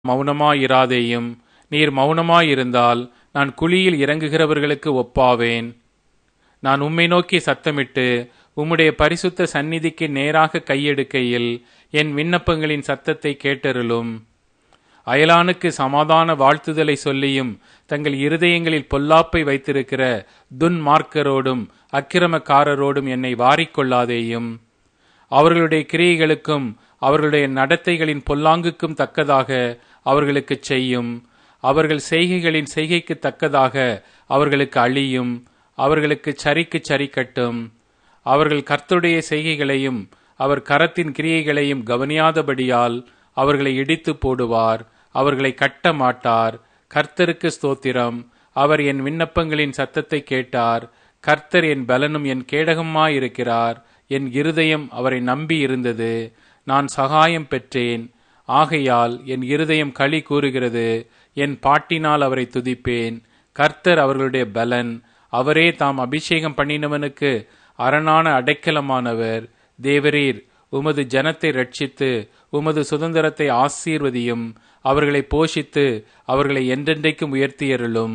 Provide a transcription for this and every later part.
மௌனமாயிராதேயும் நீர் மௌனமாயிருந்தால் நான் குழியில் இறங்குகிறவர்களுக்கு ஒப்பாவேன் நான் உம்மை நோக்கி சத்தமிட்டு உம்முடைய பரிசுத்த சந்நிதிக்கு நேராக கையெடுக்கையில் என் விண்ணப்பங்களின் சத்தத்தை கேட்டருளும் அயலானுக்கு சமாதான வாழ்த்துதலை சொல்லியும் தங்கள் இருதயங்களில் பொல்லாப்பை வைத்திருக்கிற துன்மார்க்கரோடும் அக்கிரமக்காரரோடும் என்னை வாரிக்கொள்ளாதேயும் அவர்களுடைய கிரியைகளுக்கும் அவர்களுடைய நடத்தைகளின் பொல்லாங்குக்கும் தக்கதாக அவர்களுக்கு செய்யும் அவர்கள் செய்கைகளின் செய்கைக்கு தக்கதாக அவர்களுக்கு அழியும் அவர்களுக்கு சரிக்கு சரி கட்டும் அவர்கள் கர்த்தருடைய செய்கைகளையும் அவர் கரத்தின் கிரியைகளையும் கவனியாதபடியால் அவர்களை இடித்து போடுவார் அவர்களை கட்ட மாட்டார் கர்த்தருக்கு ஸ்தோத்திரம் அவர் என் விண்ணப்பங்களின் சத்தத்தை கேட்டார் கர்த்தர் என் பலனும் என் கேடகமாயிருக்கிறார் என் இருதயம் அவரை நம்பி இருந்தது நான் சகாயம் பெற்றேன் ஆகையால் என் இருதயம் களி கூறுகிறது என் பாட்டினால் அவரை துதிப்பேன் கர்த்தர் அவர்களுடைய பலன் அவரே தாம் அபிஷேகம் பண்ணினவனுக்கு அரணான அடைக்கலமானவர் தேவரீர் உமது ஜனத்தை ரட்சித்து உமது சுதந்திரத்தை ஆசீர்வதியும் அவர்களை போஷித்து அவர்களை என்றென்றைக்கும் உயர்த்தியருளும்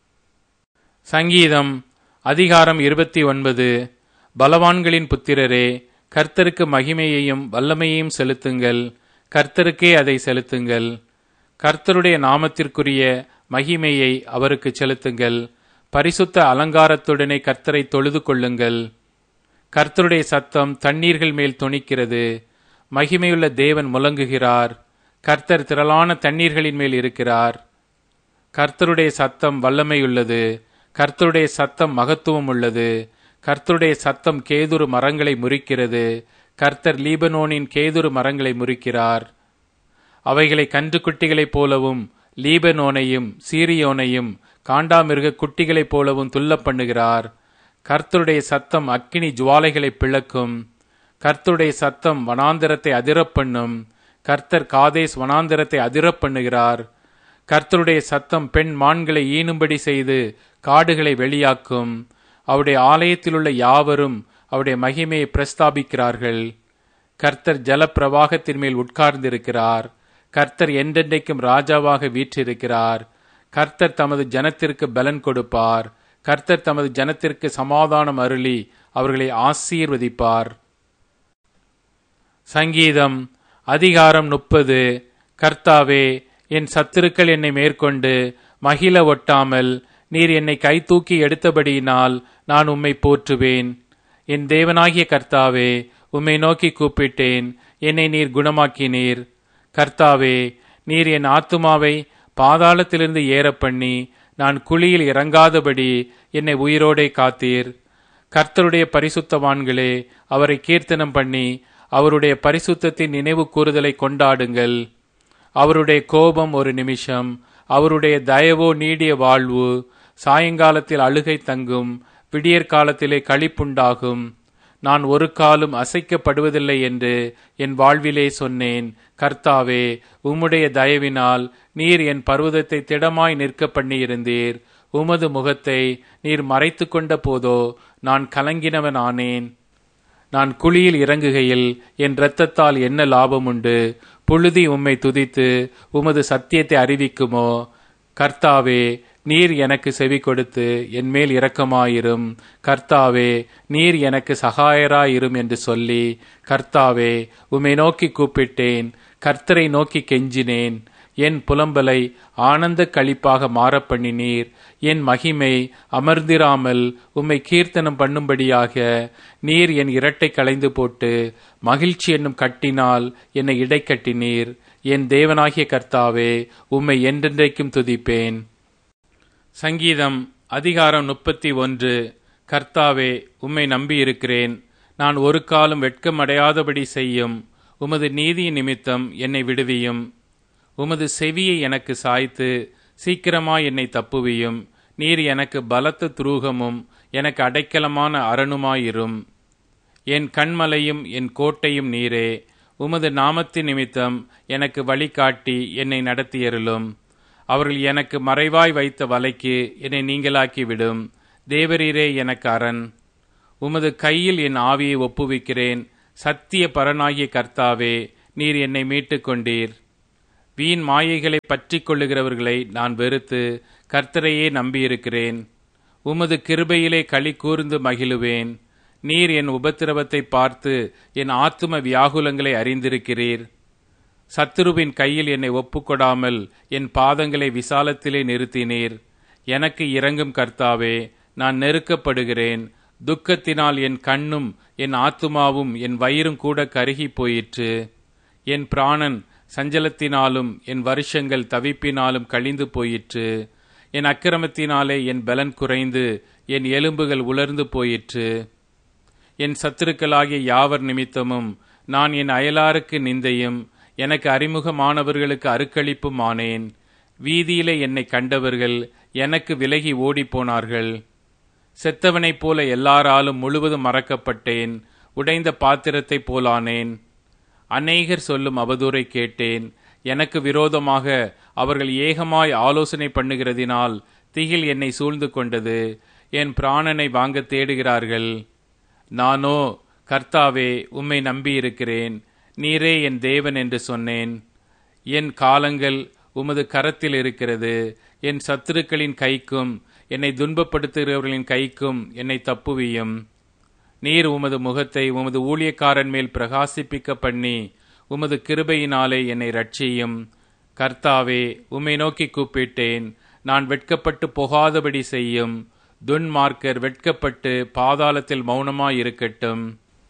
சங்கீதம் அதிகாரம் இருபத்தி ஒன்பது பலவான்களின் புத்திரரே கர்த்தருக்கு மகிமையையும் வல்லமையையும் செலுத்துங்கள் கர்த்தருக்கே அதை செலுத்துங்கள் கர்த்தருடைய நாமத்திற்குரிய மகிமையை அவருக்கு செலுத்துங்கள் பரிசுத்த அலங்காரத்துடனே கர்த்தரை தொழுது கொள்ளுங்கள் கர்த்தருடைய சத்தம் தண்ணீர்கள் மேல் துணிக்கிறது மகிமையுள்ள தேவன் முழங்குகிறார் கர்த்தர் திரளான தண்ணீர்களின் மேல் இருக்கிறார் கர்த்தருடைய சத்தம் வல்லமையுள்ளது கர்த்தருடைய சத்தம் மகத்துவம் உள்ளது கர்த்தருடைய சத்தம் கேதுரு மரங்களை முறிக்கிறது கர்த்தர் லீபனோனின் கேதுரு மரங்களை முறிக்கிறார் அவைகளை கன்றுக்குட்டிகளைப் போலவும் லீபனோனையும் சீரியோனையும் காண்டாமிருக குட்டிகளைப் போலவும் துள்ள பண்ணுகிறார் கர்த்தருடைய சத்தம் அக்கினி ஜுவாலைகளை பிளக்கும் கர்த்தருடைய சத்தம் வனாந்திரத்தை அதிரப் பண்ணும் கர்த்தர் காதேஸ் வனாந்திரத்தை அதிரப் பண்ணுகிறார் கர்த்தருடைய சத்தம் பெண் மான்களை ஈனும்படி செய்து காடுகளை வெளியாக்கும் அவருடைய ஆலயத்திலுள்ள யாவரும் அவருடைய மகிமையை பிரஸ்தாபிக்கிறார்கள் கர்த்தர் ஜலப்பிரவாகத்தின் மேல் உட்கார்ந்திருக்கிறார் கர்த்தர் என்றென்றைக்கும் ராஜாவாக வீற்றிருக்கிறார் கர்த்தர் தமது ஜனத்திற்கு பலன் கொடுப்பார் கர்த்தர் தமது ஜனத்திற்கு சமாதானம் அருளி அவர்களை ஆசீர்வதிப்பார் சங்கீதம் அதிகாரம் முப்பது கர்த்தாவே என் சத்துருக்கள் என்னை மேற்கொண்டு மகிழ ஒட்டாமல் நீர் என்னை கை தூக்கி எடுத்தபடியினால் நான் உம்மை போற்றுவேன் என் தேவனாகிய கர்த்தாவே உம்மை நோக்கி கூப்பிட்டேன் என்னை நீர் குணமாக்கினீர் கர்த்தாவே நீர் என் ஆத்துமாவை பாதாளத்திலிருந்து ஏற பண்ணி நான் குழியில் இறங்காதபடி என்னை உயிரோடே காத்தீர் கர்த்தருடைய பரிசுத்தவான்களே அவரை கீர்த்தனம் பண்ணி அவருடைய பரிசுத்தத்தின் நினைவு கூறுதலை கொண்டாடுங்கள் அவருடைய கோபம் ஒரு நிமிஷம் அவருடைய தயவோ நீடிய வாழ்வு சாயங்காலத்தில் அழுகை தங்கும் விடியற் காலத்திலே களிப்புண்டாகும் நான் ஒரு காலும் அசைக்கப்படுவதில்லை என்று என் வாழ்விலே சொன்னேன் கர்த்தாவே உம்முடைய தயவினால் நீர் என் பர்வதத்தை திடமாய் நிற்க பண்ணியிருந்தீர் உமது முகத்தை நீர் மறைத்து கொண்ட போதோ நான் கலங்கினவன் ஆனேன் நான் குழியில் இறங்குகையில் என் இரத்தத்தால் என்ன லாபம் உண்டு புழுதி உம்மை துதித்து உமது சத்தியத்தை அறிவிக்குமோ கர்த்தாவே நீர் எனக்கு செவி கொடுத்து என் மேல் இரக்கமாயிரும் கர்த்தாவே நீர் எனக்கு சகாயராயிரும் என்று சொல்லி கர்த்தாவே உம்மை நோக்கி கூப்பிட்டேன் கர்த்தரை நோக்கி கெஞ்சினேன் என் புலம்பலை ஆனந்த கழிப்பாக மாறப்பண்ணினீர் என் மகிமை அமர்ந்திராமல் உம்மை கீர்த்தனம் பண்ணும்படியாக நீர் என் இரட்டை களைந்து போட்டு மகிழ்ச்சி என்னும் கட்டினால் என்னை இடைக்கட்டினீர் என் தேவனாகிய கர்த்தாவே உம்மை என்றென்றைக்கும் துதிப்பேன் சங்கீதம் அதிகாரம் முப்பத்தி ஒன்று கர்த்தாவே உம்மை நம்பியிருக்கிறேன் நான் ஒரு காலம் வெட்கமடையாதபடி செய்யும் உமது நீதி நிமித்தம் என்னை விடுவியும் உமது செவியை எனக்கு சாய்த்து சீக்கிரமாய் என்னை தப்புவியும் நீர் எனக்கு பலத்த துரூகமும் எனக்கு அடைக்கலமான அரணுமாயிரும் என் கண்மலையும் என் கோட்டையும் நீரே உமது நாமத்தின் நிமித்தம் எனக்கு வழிகாட்டி என்னை நடத்தியருளும் அவர்கள் எனக்கு மறைவாய் வைத்த வலைக்கு என்னை நீங்களாக்கி விடும் தேவரீரே எனக்கு அரண் உமது கையில் என் ஆவியை ஒப்புவிக்கிறேன் சத்திய பரனாகிய கர்த்தாவே நீர் என்னை மீட்டுக் கொண்டீர் வீண் மாயைகளை பற்றிக் கொள்ளுகிறவர்களை நான் வெறுத்து கர்த்தரையே நம்பியிருக்கிறேன் உமது கிருபையிலே களி கூர்ந்து மகிழுவேன் நீர் என் உபத்திரவத்தை பார்த்து என் ஆத்தும வியாகுலங்களை அறிந்திருக்கிறீர் சத்துருவின் கையில் என்னை ஒப்புக்கொடாமல் என் பாதங்களை விசாலத்திலே நிறுத்தினீர் எனக்கு இறங்கும் கர்த்தாவே நான் நெருக்கப்படுகிறேன் துக்கத்தினால் என் கண்ணும் என் ஆத்துமாவும் என் வயிறும் கூட கருகி போயிற்று என் பிராணன் சஞ்சலத்தினாலும் என் வருஷங்கள் தவிப்பினாலும் கழிந்து போயிற்று என் அக்கிரமத்தினாலே என் பலன் குறைந்து என் எலும்புகள் உலர்ந்து போயிற்று என் சத்துருக்களாகிய யாவர் நிமித்தமும் நான் என் அயலாருக்கு நிந்தையும் எனக்கு அறிமுகமானவர்களுக்கு அருக்களிப்பும் ஆனேன் வீதியிலே என்னை கண்டவர்கள் எனக்கு விலகி ஓடிப்போனார்கள் செத்தவனைப் போல எல்லாராலும் முழுவதும் மறக்கப்பட்டேன் உடைந்த பாத்திரத்தைப் போலானேன் அநேகர் சொல்லும் அவதூறை கேட்டேன் எனக்கு விரோதமாக அவர்கள் ஏகமாய் ஆலோசனை பண்ணுகிறதினால் திகில் என்னை சூழ்ந்து கொண்டது என் பிராணனை வாங்க தேடுகிறார்கள் நானோ கர்த்தாவே உம்மை நம்பியிருக்கிறேன் நீரே என் தேவன் என்று சொன்னேன் என் காலங்கள் உமது கரத்தில் இருக்கிறது என் சத்துருக்களின் கைக்கும் என்னை துன்பப்படுத்துகிறவர்களின் கைக்கும் என்னை தப்புவியும் நீர் உமது முகத்தை உமது ஊழியக்காரன் மேல் பிரகாசிப்பிக்க பண்ணி உமது கிருபையினாலே என்னை ரட்சியும் கர்த்தாவே உம்மை நோக்கி கூப்பிட்டேன் நான் வெட்கப்பட்டு போகாதபடி செய்யும் துன்மார்க்கர் வெட்கப்பட்டு பாதாளத்தில் மௌனமாய் இருக்கட்டும்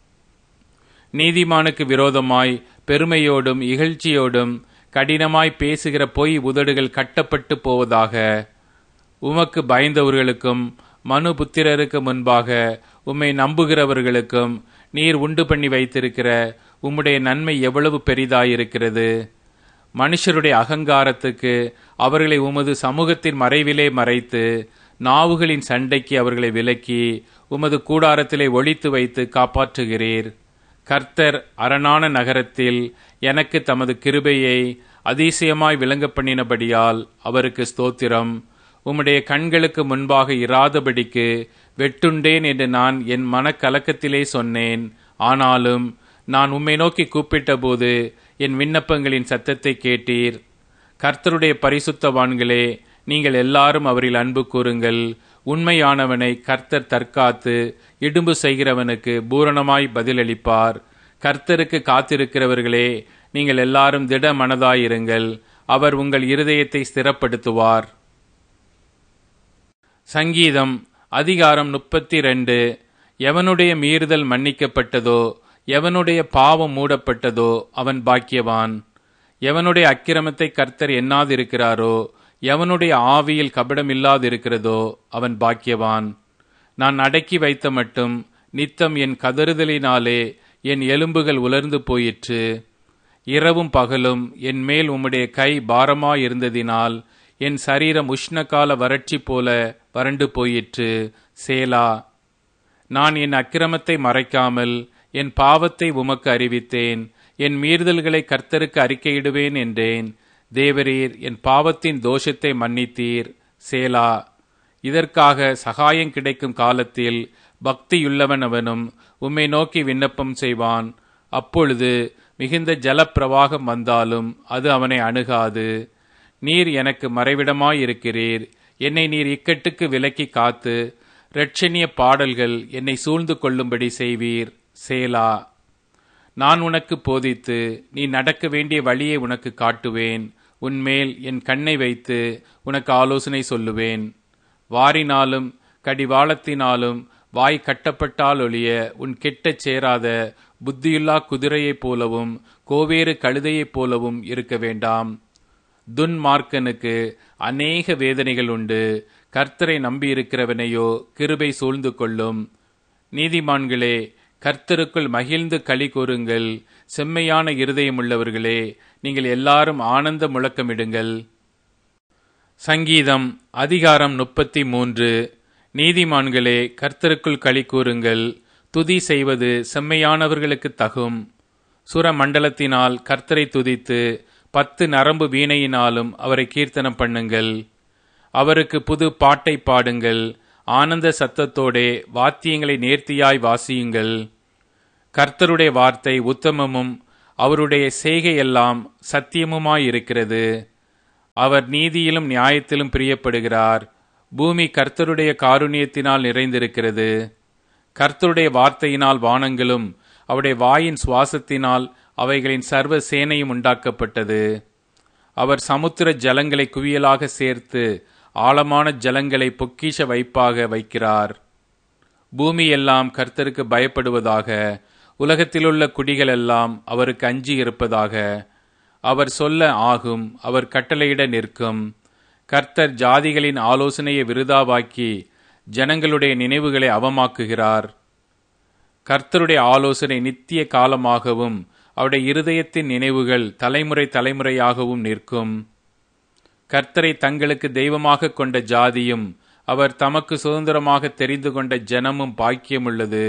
நீதிமானுக்கு விரோதமாய் பெருமையோடும் இகழ்ச்சியோடும் கடினமாய் பேசுகிற பொய் உதடுகள் கட்டப்பட்டு போவதாக உமக்கு பயந்தவர்களுக்கும் மனு புத்திரருக்கு முன்பாக உம்மை நம்புகிறவர்களுக்கும் நீர் உண்டு பண்ணி வைத்திருக்கிற உம்முடைய நன்மை எவ்வளவு பெரிதாயிருக்கிறது மனுஷருடைய அகங்காரத்துக்கு அவர்களை உமது சமூகத்தின் மறைவிலே மறைத்து நாவுகளின் சண்டைக்கு அவர்களை விலக்கி உமது கூடாரத்திலே ஒழித்து வைத்து காப்பாற்றுகிறீர் கர்த்தர் அரணான நகரத்தில் எனக்கு தமது கிருபையை அதிசயமாய் விளங்க பண்ணினபடியால் அவருக்கு ஸ்தோத்திரம் உம்முடைய கண்களுக்கு முன்பாக இராதபடிக்கு வெட்டுண்டேன் என்று நான் என் மனக்கலக்கத்திலே சொன்னேன் ஆனாலும் நான் உம்மை நோக்கி கூப்பிட்டபோது என் விண்ணப்பங்களின் சத்தத்தை கேட்டீர் கர்த்தருடைய பரிசுத்தவான்களே நீங்கள் எல்லாரும் அவரில் அன்பு கூறுங்கள் உண்மையானவனை கர்த்தர் தற்காத்து இடும்பு செய்கிறவனுக்கு பூரணமாய் பதிலளிப்பார் கர்த்தருக்கு காத்திருக்கிறவர்களே நீங்கள் எல்லாரும் திட மனதாயிருங்கள் அவர் உங்கள் இருதயத்தை ஸ்திரப்படுத்துவார் சங்கீதம் அதிகாரம் முப்பத்தி ரெண்டு எவனுடைய மீறுதல் மன்னிக்கப்பட்டதோ எவனுடைய பாவம் மூடப்பட்டதோ அவன் பாக்கியவான் எவனுடைய அக்கிரமத்தை கர்த்தர் எண்ணாதிருக்கிறாரோ எவனுடைய ஆவியில் கபடம் இல்லாதிருக்கிறதோ அவன் பாக்கியவான் நான் அடக்கி வைத்த மட்டும் நித்தம் என் கதறுதலினாலே என் எலும்புகள் உலர்ந்து போயிற்று இரவும் பகலும் என் மேல் உம்முடைய கை பாரமாயிருந்ததினால் என் சரீரம் உஷ்ணகால வறட்சி போல வறண்டு போயிற்று சேலா நான் என் அக்கிரமத்தை மறைக்காமல் என் பாவத்தை உமக்கு அறிவித்தேன் என் மீறுதல்களை கர்த்தருக்கு அறிக்கையிடுவேன் என்றேன் தேவரீர் என் பாவத்தின் தோஷத்தை மன்னித்தீர் சேலா இதற்காக சகாயம் கிடைக்கும் காலத்தில் பக்தியுள்ளவன் அவனும் உம்மை நோக்கி விண்ணப்பம் செய்வான் அப்பொழுது மிகுந்த ஜலப்பிரவாகம் வந்தாலும் அது அவனை அணுகாது நீர் எனக்கு மறைவிடமாயிருக்கிறீர் என்னை நீர் இக்கட்டுக்கு விலக்கி காத்து இரட்சணிய பாடல்கள் என்னை சூழ்ந்து கொள்ளும்படி செய்வீர் சேலா நான் உனக்கு போதித்து நீ நடக்க வேண்டிய வழியை உனக்கு காட்டுவேன் உன்மேல் என் கண்ணை வைத்து உனக்கு ஆலோசனை சொல்லுவேன் வாரினாலும் கடிவாளத்தினாலும் வாய் கட்டப்பட்டால் ஒழிய உன் கெட்டச் சேராத புத்தியுள்ளா குதிரையைப் போலவும் கோவேறு கழுதையைப் போலவும் இருக்க வேண்டாம் துன்மார்க்கனுக்கு அநேக வேதனைகள் உண்டு கர்த்தரை நம்பியிருக்கிறவனையோ கிருபை சூழ்ந்து கொள்ளும் நீதிமான்களே கர்த்தருக்குள் மகிழ்ந்து களி கூறுங்கள் செம்மையான இருதயமுள்ளவர்களே நீங்கள் எல்லாரும் ஆனந்த முழக்கமிடுங்கள் சங்கீதம் அதிகாரம் முப்பத்தி மூன்று நீதிமான்களே கர்த்தருக்குள் களி கூறுங்கள் துதி செய்வது செம்மையானவர்களுக்கு தகும் சுரமண்டலத்தினால் கர்த்தரை துதித்து பத்து நரம்பு வீணையினாலும் அவரை கீர்த்தனம் பண்ணுங்கள் அவருக்கு புது பாட்டை பாடுங்கள் ஆனந்த சத்தத்தோடே வாத்தியங்களை நேர்த்தியாய் வாசியுங்கள் கர்த்தருடைய வார்த்தை உத்தமமும் அவருடைய செய்கையெல்லாம் சத்தியமுமாயிருக்கிறது அவர் நீதியிலும் நியாயத்திலும் பிரியப்படுகிறார் பூமி கர்த்தருடைய காருண்யத்தினால் நிறைந்திருக்கிறது கர்த்தருடைய வார்த்தையினால் வானங்களும் அவருடைய வாயின் சுவாசத்தினால் அவைகளின் சர்வ சேனையும் உண்டாக்கப்பட்டது அவர் சமுத்திர ஜலங்களை குவியலாக சேர்த்து ஆழமான ஜலங்களை பொக்கிஷ வைப்பாக வைக்கிறார் பூமி எல்லாம் கர்த்தருக்கு பயப்படுவதாக உலகத்திலுள்ள குடிகள் எல்லாம் அவருக்கு அஞ்சி இருப்பதாக அவர் சொல்ல ஆகும் அவர் கட்டளையிட நிற்கும் கர்த்தர் ஜாதிகளின் ஆலோசனையை விருதாவாக்கி ஜனங்களுடைய நினைவுகளை அவமாக்குகிறார் கர்த்தருடைய ஆலோசனை நித்திய காலமாகவும் அவருடைய இருதயத்தின் நினைவுகள் தலைமுறை தலைமுறையாகவும் நிற்கும் கர்த்தரை தங்களுக்கு தெய்வமாக கொண்ட ஜாதியும் அவர் தமக்கு சுதந்திரமாக தெரிந்து கொண்ட ஜனமும் பாக்கியமுள்ளது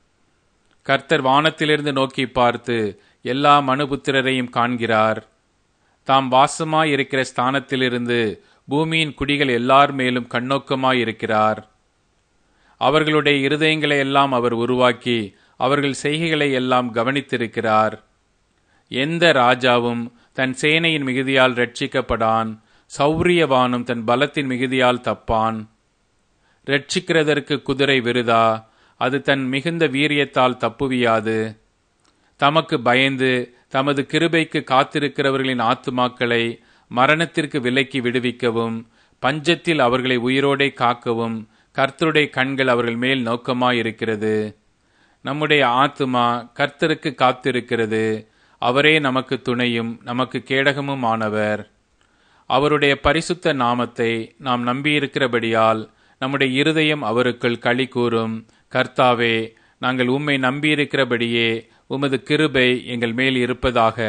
கர்த்தர் வானத்திலிருந்து நோக்கி பார்த்து எல்லா மனுபுத்திரரையும் காண்கிறார் தாம் வாசமாயிருக்கிற ஸ்தானத்திலிருந்து பூமியின் குடிகள் எல்லார் மேலும் கண்ணோக்கமாயிருக்கிறார் அவர்களுடைய இருதயங்களை எல்லாம் அவர் உருவாக்கி அவர்கள் செய்கைகளை எல்லாம் கவனித்திருக்கிறார் எந்த ராஜாவும் தன் சேனையின் மிகுதியால் ரட்சிக்கப்படான் சௌரியவானும் தன் பலத்தின் மிகுதியால் தப்பான் ரட்சிக்கிறதற்கு குதிரை விருதா அது தன் மிகுந்த வீரியத்தால் தப்புவியாது தமக்கு பயந்து தமது கிருபைக்கு காத்திருக்கிறவர்களின் ஆத்துமாக்களை மரணத்திற்கு விலக்கி விடுவிக்கவும் பஞ்சத்தில் அவர்களை உயிரோடே காக்கவும் கர்த்தருடைய கண்கள் அவர்கள் மேல் நோக்கமாயிருக்கிறது நம்முடைய ஆத்துமா கர்த்தருக்கு காத்திருக்கிறது அவரே நமக்கு துணையும் நமக்கு கேடகமும் ஆனவர் அவருடைய பரிசுத்த நாமத்தை நாம் நம்பியிருக்கிறபடியால் நம்முடைய இருதயம் அவருக்குள் களி கூறும் கர்த்தாவே நாங்கள் உம்மை நம்பியிருக்கிறபடியே உமது கிருபை எங்கள் மேல் இருப்பதாக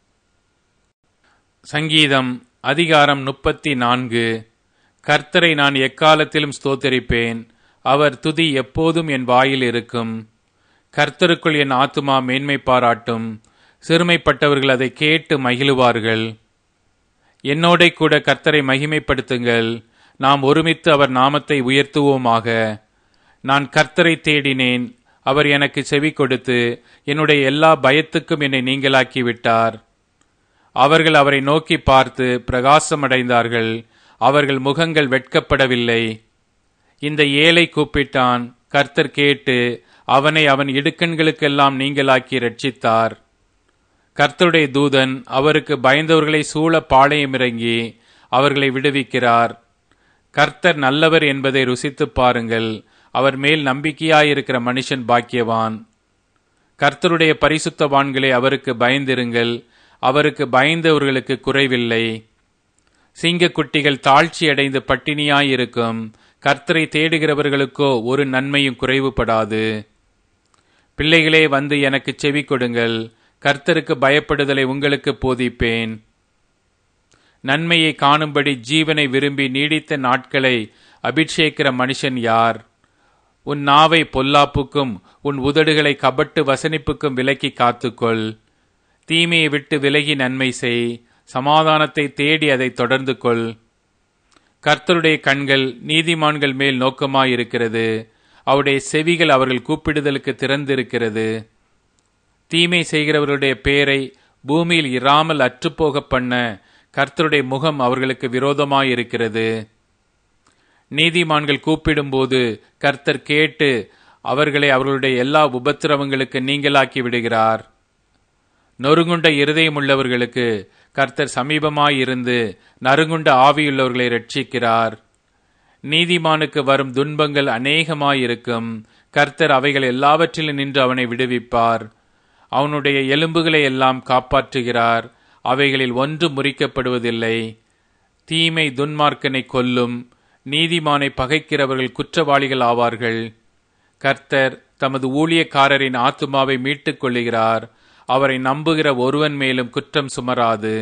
சங்கீதம் அதிகாரம் முப்பத்தி நான்கு கர்த்தரை நான் எக்காலத்திலும் ஸ்தோத்தரிப்பேன் அவர் துதி எப்போதும் என் வாயில் இருக்கும் கர்த்தருக்குள் என் ஆத்துமா மேன்மை பாராட்டும் சிறுமைப்பட்டவர்கள் அதை கேட்டு மகிழுவார்கள் என்னோட கூட கர்த்தரை மகிமைப்படுத்துங்கள் நாம் ஒருமித்து அவர் நாமத்தை உயர்த்துவோமாக நான் கர்த்தரை தேடினேன் அவர் எனக்கு செவி கொடுத்து என்னுடைய எல்லா பயத்துக்கும் என்னை நீங்களாக்கி விட்டார் அவர்கள் அவரை நோக்கி பார்த்து பிரகாசமடைந்தார்கள் அவர்கள் முகங்கள் வெட்கப்படவில்லை இந்த ஏழை கூப்பிட்டான் கர்த்தர் கேட்டு அவனை அவன் இடுக்கண்களுக்கெல்லாம் நீங்களாக்கி ரட்சித்தார் கர்த்தருடைய தூதன் அவருக்கு பயந்தவர்களை சூழ பாளையம் இறங்கி அவர்களை விடுவிக்கிறார் கர்த்தர் நல்லவர் என்பதை ருசித்துப் பாருங்கள் அவர் மேல் நம்பிக்கையாயிருக்கிற மனுஷன் பாக்கியவான் கர்த்தருடைய பரிசுத்தவான்களே அவருக்கு பயந்திருங்கள் அவருக்கு பயந்தவர்களுக்கு குறைவில்லை சிங்கக்குட்டிகள் தாழ்ச்சி அடைந்து பட்டினியாயிருக்கும் கர்த்தரை தேடுகிறவர்களுக்கோ ஒரு நன்மையும் குறைவுபடாது பிள்ளைகளே வந்து எனக்கு செவி கொடுங்கள் கர்த்தருக்கு பயப்படுதலை உங்களுக்கு போதிப்பேன் நன்மையை காணும்படி ஜீவனை விரும்பி நீடித்த நாட்களை அபிஷேக்கிற மனுஷன் யார் உன் நாவை பொல்லாப்புக்கும் உன் உதடுகளை கபட்டு வசனிப்புக்கும் விலக்கி காத்துக்கொள் தீமையை விட்டு விலகி நன்மை செய் சமாதானத்தை தேடி அதை தொடர்ந்து கொள் கர்த்தருடைய கண்கள் நீதிமான்கள் மேல் நோக்கமாயிருக்கிறது அவருடைய செவிகள் அவர்கள் கூப்பிடுதலுக்கு திறந்திருக்கிறது தீமை செய்கிறவர்களுடைய பேரை பூமியில் இராமல் அற்றுப்போக பண்ண கர்த்தருடைய முகம் அவர்களுக்கு விரோதமாயிருக்கிறது நீதிமான்கள் கூப்பிடும்போது கர்த்தர் கேட்டு அவர்களை அவர்களுடைய எல்லா உபத்திரவங்களுக்கு நீங்களாக்கி விடுகிறார் நொறுங்குண்ட இருதயமுள்ளவர்களுக்கு கர்த்தர் சமீபமாயிருந்து நறுங்குண்ட ஆவியுள்ளவர்களை ரட்சிக்கிறார் நீதிமானுக்கு வரும் துன்பங்கள் அநேகமாயிருக்கும் கர்த்தர் அவைகள் எல்லாவற்றிலும் நின்று அவனை விடுவிப்பார் அவனுடைய எலும்புகளை எல்லாம் காப்பாற்றுகிறார் அவைகளில் ஒன்று முறிக்கப்படுவதில்லை தீமை துன்மார்க்கனை கொல்லும் நீதிமானை பகைக்கிறவர்கள் குற்றவாளிகள் ஆவார்கள் கர்த்தர் தமது ஊழியக்காரரின் ஆத்துமாவை மீட்டுக் கொள்ளுகிறார் அவரை நம்புகிற ஒருவன் மேலும் குற்றம் சுமராது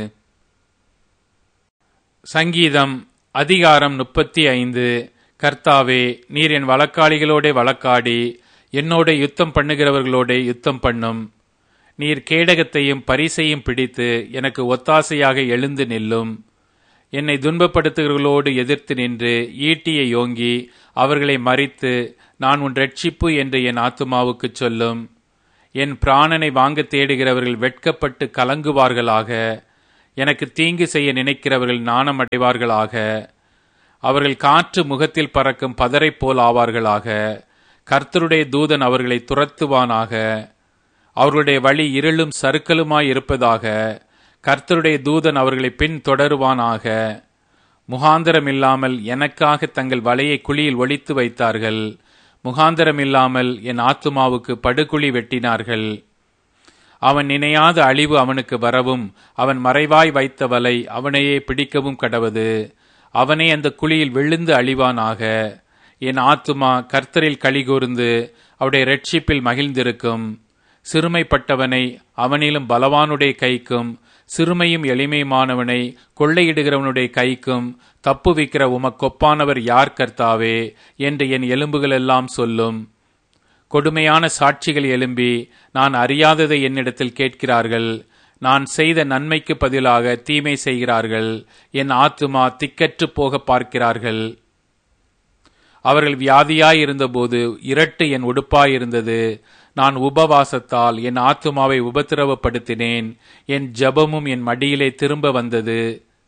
சங்கீதம் அதிகாரம் முப்பத்தி ஐந்து கர்த்தாவே நீர் என் வழக்காளிகளோட வழக்காடி என்னோட யுத்தம் பண்ணுகிறவர்களோட யுத்தம் பண்ணும் நீர் கேடகத்தையும் பரிசையும் பிடித்து எனக்கு ஒத்தாசையாக எழுந்து நில்லும் என்னை துன்பப்படுத்துகிறவர்களோடு எதிர்த்து நின்று ஈட்டியை யோங்கி அவர்களை மறித்து நான் உன் ரட்சிப்பு என்று என் ஆத்துமாவுக்குச் சொல்லும் என் பிராணனை வாங்க தேடுகிறவர்கள் வெட்கப்பட்டு கலங்குவார்களாக எனக்கு தீங்கு செய்ய நினைக்கிறவர்கள் நாணம் அடைவார்களாக அவர்கள் காற்று முகத்தில் பறக்கும் பதரை போல் ஆவார்களாக கர்த்தருடைய தூதன் அவர்களை துரத்துவானாக அவர்களுடைய வழி இருளும் சறுக்கலுமாய் இருப்பதாக கர்த்தருடைய தூதன் அவர்களை பின் தொடருவானாக முகாந்திரம் இல்லாமல் எனக்காக தங்கள் வலையை குழியில் ஒளித்து வைத்தார்கள் முகாந்திரம் இல்லாமல் என் ஆத்துமாவுக்கு படுகுழி வெட்டினார்கள் அவன் நினையாத அழிவு அவனுக்கு வரவும் அவன் மறைவாய் வைத்த வலை அவனையே பிடிக்கவும் கடவது அவனே அந்த குழியில் விழுந்து அழிவானாக என் ஆத்துமா கர்த்தரில் கலிகூர்ந்து அவருடைய ரட்சிப்பில் மகிழ்ந்திருக்கும் சிறுமைப்பட்டவனை அவனிலும் பலவானுடைய கைக்கும் சிறுமையும் எளிமையுமானவனை கொள்ளையிடுகிறவனுடைய கைக்கும் தப்புவிக்கிற உமக்கொப்பானவர் யார் கர்த்தாவே என்று என் எலும்புகள் எல்லாம் சொல்லும் கொடுமையான சாட்சிகள் எழும்பி நான் அறியாததை என்னிடத்தில் கேட்கிறார்கள் நான் செய்த நன்மைக்கு பதிலாக தீமை செய்கிறார்கள் என் ஆத்துமா திக்கற்று போக பார்க்கிறார்கள் அவர்கள் வியாதியாயிருந்தபோது இரட்டு என் உடுப்பாயிருந்தது நான் உபவாசத்தால் என் ஆத்துமாவை உபத்திரவப்படுத்தினேன் என் ஜபமும் என் மடியிலே திரும்ப வந்தது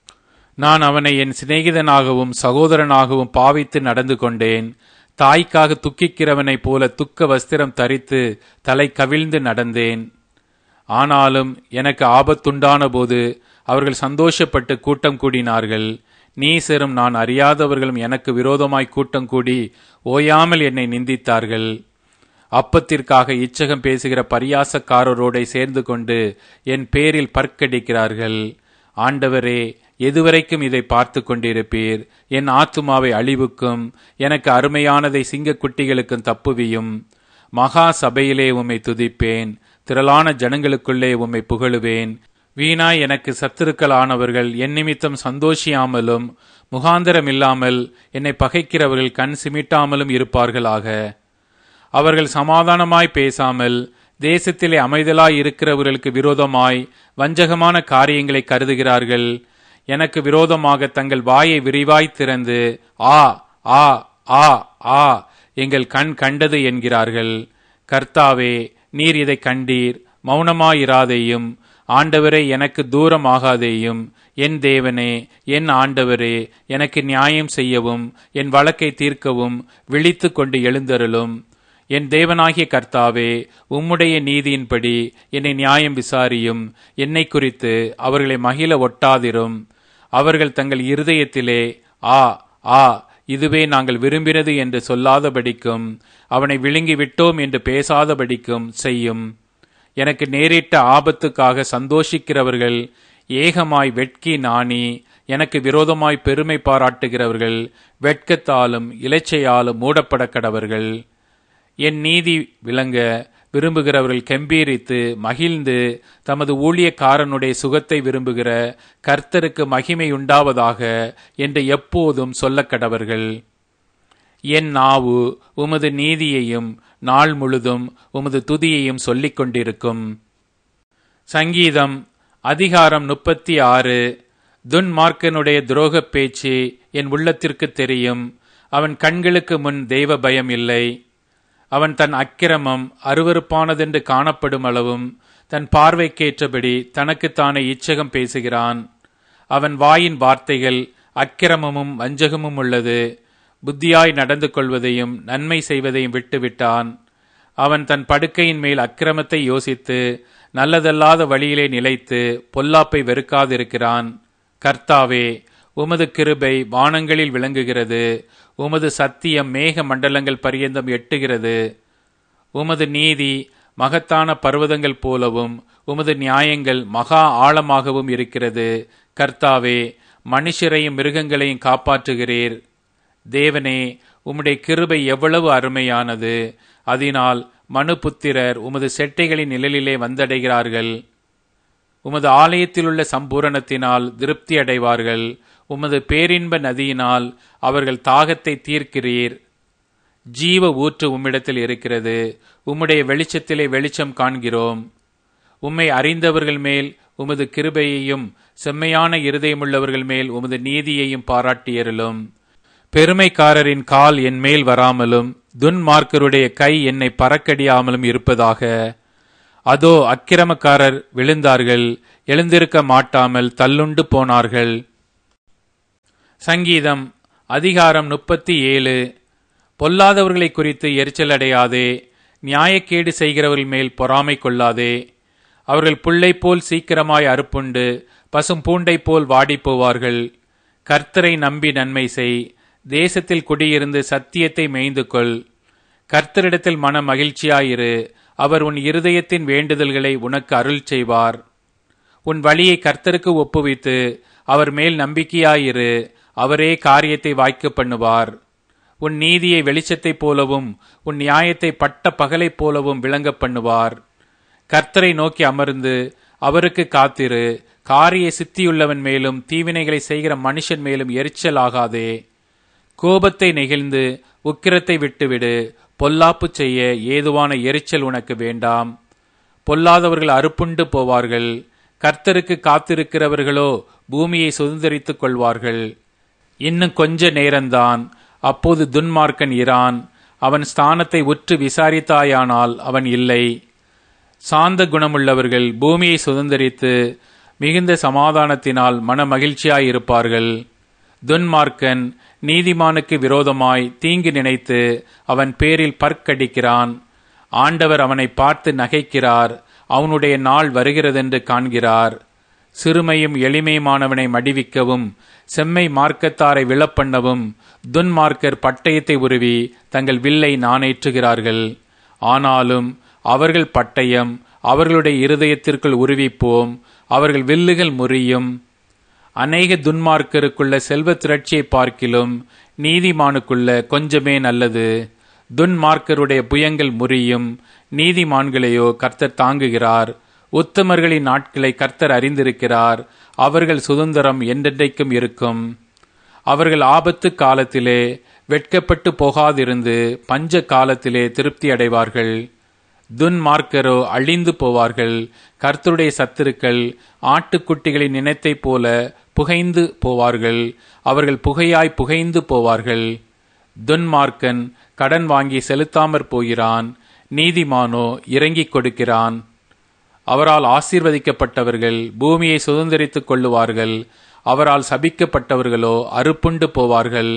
நான் அவனை என் சிநேகிதனாகவும் சகோதரனாகவும் பாவித்து நடந்து கொண்டேன் தாய்க்காக துக்கிக்கிறவனைப் போல துக்க வஸ்திரம் தரித்து தலை கவிழ்ந்து நடந்தேன் ஆனாலும் எனக்கு ஆபத்துண்டான போது அவர்கள் சந்தோஷப்பட்டு கூட்டம் கூடினார்கள் நீசரும் நான் அறியாதவர்களும் எனக்கு விரோதமாய் கூட்டம் கூடி ஓயாமல் என்னை நிந்தித்தார்கள் அப்பத்திற்காக இச்சகம் பேசுகிற பரியாசக்காரரோட சேர்ந்து கொண்டு என் பேரில் பற்கடிக்கிறார்கள் ஆண்டவரே எதுவரைக்கும் இதை பார்த்து கொண்டிருப்பீர் என் ஆத்துமாவை அழிவுக்கும் எனக்கு அருமையானதை சிங்கக்குட்டிகளுக்கும் தப்புவியும் மகா சபையிலே உம்மை துதிப்பேன் திரளான ஜனங்களுக்குள்ளே உம்மை புகழுவேன் வீணாய் எனக்கு சத்துருக்களானவர்கள் என் நிமித்தம் சந்தோஷியாமலும் முகாந்திரம் இல்லாமல் என்னை பகைக்கிறவர்கள் கண் சிமிட்டாமலும் இருப்பார்களாக அவர்கள் சமாதானமாய் பேசாமல் தேசத்திலே அமைதலாய் இருக்கிறவர்களுக்கு விரோதமாய் வஞ்சகமான காரியங்களை கருதுகிறார்கள் எனக்கு விரோதமாக தங்கள் வாயை விரிவாய் திறந்து ஆ ஆ ஆ ஆ எங்கள் கண் கண்டது என்கிறார்கள் கர்த்தாவே நீர் இதை கண்டீர் மௌனமாயிராதேயும் ஆண்டவரே எனக்கு தூரம் ஆகாதேயும் என் தேவனே என் ஆண்டவரே எனக்கு நியாயம் செய்யவும் என் வழக்கை தீர்க்கவும் விழித்து கொண்டு எழுந்தருளும் என் தேவனாகிய கர்த்தாவே உம்முடைய நீதியின்படி என்னை நியாயம் விசாரியும் என்னை குறித்து அவர்களை மகிழ ஒட்டாதிரும் அவர்கள் தங்கள் இருதயத்திலே ஆ ஆ இதுவே நாங்கள் விரும்பினது என்று சொல்லாதபடிக்கும் அவனை விழுங்கி விட்டோம் என்று பேசாதபடிக்கும் செய்யும் எனக்கு நேரிட்ட ஆபத்துக்காக சந்தோஷிக்கிறவர்கள் ஏகமாய் வெட்கி நாணி எனக்கு விரோதமாய் பெருமை பாராட்டுகிறவர்கள் வெட்கத்தாலும் இலைச்சையாலும் மூடப்பட கடவர்கள் என் நீதி விளங்க விரும்புகிறவர்கள் கெம்பீரித்து மகிழ்ந்து தமது ஊழியக்காரனுடைய சுகத்தை விரும்புகிற கர்த்தருக்கு மகிமை உண்டாவதாக என்று எப்போதும் சொல்ல கடவர்கள் என் நாவு உமது நீதியையும் நாள் முழுதும் உமது துதியையும் சொல்லிக் கொண்டிருக்கும் சங்கீதம் அதிகாரம் முப்பத்தி ஆறு துன்மார்க்கனுடைய துரோகப் பேச்சு என் உள்ளத்திற்கு தெரியும் அவன் கண்களுக்கு முன் தெய்வ பயம் இல்லை அவன் தன் அக்கிரமம் அருவறுப்பானதென்று காணப்படும் அளவும் தன் பார்வைக்கேற்றபடி தனக்குத்தானே இச்சகம் பேசுகிறான் அவன் வாயின் வார்த்தைகள் அக்கிரமமும் வஞ்சகமும் உள்ளது புத்தியாய் நடந்து கொள்வதையும் நன்மை செய்வதையும் விட்டுவிட்டான் அவன் தன் படுக்கையின் மேல் அக்கிரமத்தை யோசித்து நல்லதல்லாத வழியிலே நிலைத்து பொல்லாப்பை வெறுக்காதிருக்கிறான் கர்த்தாவே உமது கிருபை வானங்களில் விளங்குகிறது உமது சத்தியம் மேக மண்டலங்கள் பரியந்தம் எட்டுகிறது உமது நீதி மகத்தான பர்வதங்கள் போலவும் உமது நியாயங்கள் மகா ஆழமாகவும் இருக்கிறது கர்த்தாவே மனுஷரையும் மிருகங்களையும் காப்பாற்றுகிறீர் தேவனே உம்முடைய கிருபை எவ்வளவு அருமையானது அதனால் மனுபுத்திரர் உமது செட்டைகளின் நிழலிலே வந்தடைகிறார்கள் உமது ஆலயத்திலுள்ள சம்பூரணத்தினால் திருப்தி அடைவார்கள் உமது பேரின்ப நதியினால் அவர்கள் தாகத்தை தீர்க்கிறீர் ஜீவ ஊற்று உம்மிடத்தில் இருக்கிறது உம்முடைய வெளிச்சத்திலே வெளிச்சம் காண்கிறோம் உம்மை அறிந்தவர்கள் மேல் உமது கிருபையையும் செம்மையான இருதயமுள்ளவர்கள் மேல் உமது நீதியையும் பாராட்டியருளும் பெருமைக்காரரின் கால் என் மேல் வராமலும் துன்மார்க்கருடைய கை என்னை பறக்கடியாமலும் இருப்பதாக அதோ அக்கிரமக்காரர் விழுந்தார்கள் எழுந்திருக்க மாட்டாமல் தள்ளுண்டு போனார்கள் சங்கீதம் அதிகாரம் முப்பத்தி ஏழு பொல்லாதவர்களை குறித்து எரிச்சல் அடையாதே நியாயக்கேடு செய்கிறவர்கள் மேல் பொறாமை கொள்ளாதே அவர்கள் புல்லை போல் சீக்கிரமாய் அறுப்புண்டு பசும் பூண்டை போல் வாடிப் போவார்கள் கர்த்தரை நம்பி நன்மை செய் தேசத்தில் குடியிருந்து சத்தியத்தை மேய்ந்து கொள் கர்த்தரிடத்தில் மன மகிழ்ச்சியாயிரு அவர் உன் இருதயத்தின் வேண்டுதல்களை உனக்கு அருள் செய்வார் உன் வழியை கர்த்தருக்கு ஒப்புவித்து அவர் மேல் நம்பிக்கையாயிரு அவரே காரியத்தை வாய்க்க பண்ணுவார் உன் நீதியை வெளிச்சத்தைப் போலவும் உன் நியாயத்தை பட்ட பகலைப் போலவும் விளங்க பண்ணுவார் கர்த்தரை நோக்கி அமர்ந்து அவருக்கு காத்திரு காரிய சித்தியுள்ளவன் மேலும் தீவினைகளை செய்கிற மனுஷன் மேலும் எரிச்சல் ஆகாதே கோபத்தை நெகிழ்ந்து உக்கிரத்தை விட்டுவிடு பொல்லாப்பு செய்ய ஏதுவான எரிச்சல் உனக்கு வேண்டாம் பொல்லாதவர்கள் அறுப்புண்டு போவார்கள் கர்த்தருக்கு காத்திருக்கிறவர்களோ பூமியை சுதந்திரித்துக் கொள்வார்கள் இன்னும் கொஞ்ச நேரம்தான் அப்போது துன்மார்க்கன் இரான் அவன் ஸ்தானத்தை உற்று விசாரித்தாயானால் அவன் இல்லை சாந்த குணமுள்ளவர்கள் பூமியை சுதந்திரித்து மிகுந்த சமாதானத்தினால் மன மகிழ்ச்சியாயிருப்பார்கள் துன்மார்க்கன் நீதிமானுக்கு விரோதமாய் தீங்கு நினைத்து அவன் பேரில் பற்கடிக்கிறான் ஆண்டவர் அவனை பார்த்து நகைக்கிறார் அவனுடைய நாள் வருகிறதென்று காண்கிறார் சிறுமையும் எளிமையுமானவனை மடிவிக்கவும் செம்மை மார்க்கத்தாரை விழப்பண்ணவும் துன்மார்க்கர் பட்டயத்தை உருவி தங்கள் வில்லை நாணேற்றுகிறார்கள் ஆனாலும் அவர்கள் பட்டயம் அவர்களுடைய இருதயத்திற்குள் உருவிப்போம் அவர்கள் வில்லுகள் முறியும் அநேக துன்மார்க்கருக்குள்ள செல்வ திரட்சியை பார்க்கிலும் நீதிமானுக்குள்ள கொஞ்சமே நல்லது துன்மார்க்கருடைய புயங்கள் முறியும் நீதிமான்களையோ கர்த்தர் தாங்குகிறார் உத்தமர்களின் நாட்களை கர்த்தர் அறிந்திருக்கிறார் அவர்கள் சுதந்திரம் என்றென்றைக்கும் இருக்கும் அவர்கள் ஆபத்து காலத்திலே வெட்கப்பட்டு போகாதிருந்து பஞ்ச காலத்திலே திருப்தி அடைவார்கள் துன்மார்க்கரோ அழிந்து போவார்கள் கர்த்தருடைய சத்துருக்கள் ஆட்டுக்குட்டிகளின் நினைத்தைப் போல புகைந்து போவார்கள் அவர்கள் புகையாய் புகைந்து போவார்கள் துன்மார்க்கன் கடன் வாங்கி செலுத்தாமற் போகிறான் நீதிமானோ இறங்கிக் கொடுக்கிறான் அவரால் ஆசீர்வதிக்கப்பட்டவர்கள் பூமியை சுதந்திரித்துக் கொள்ளுவார்கள் அவரால் சபிக்கப்பட்டவர்களோ அறுப்புண்டு போவார்கள்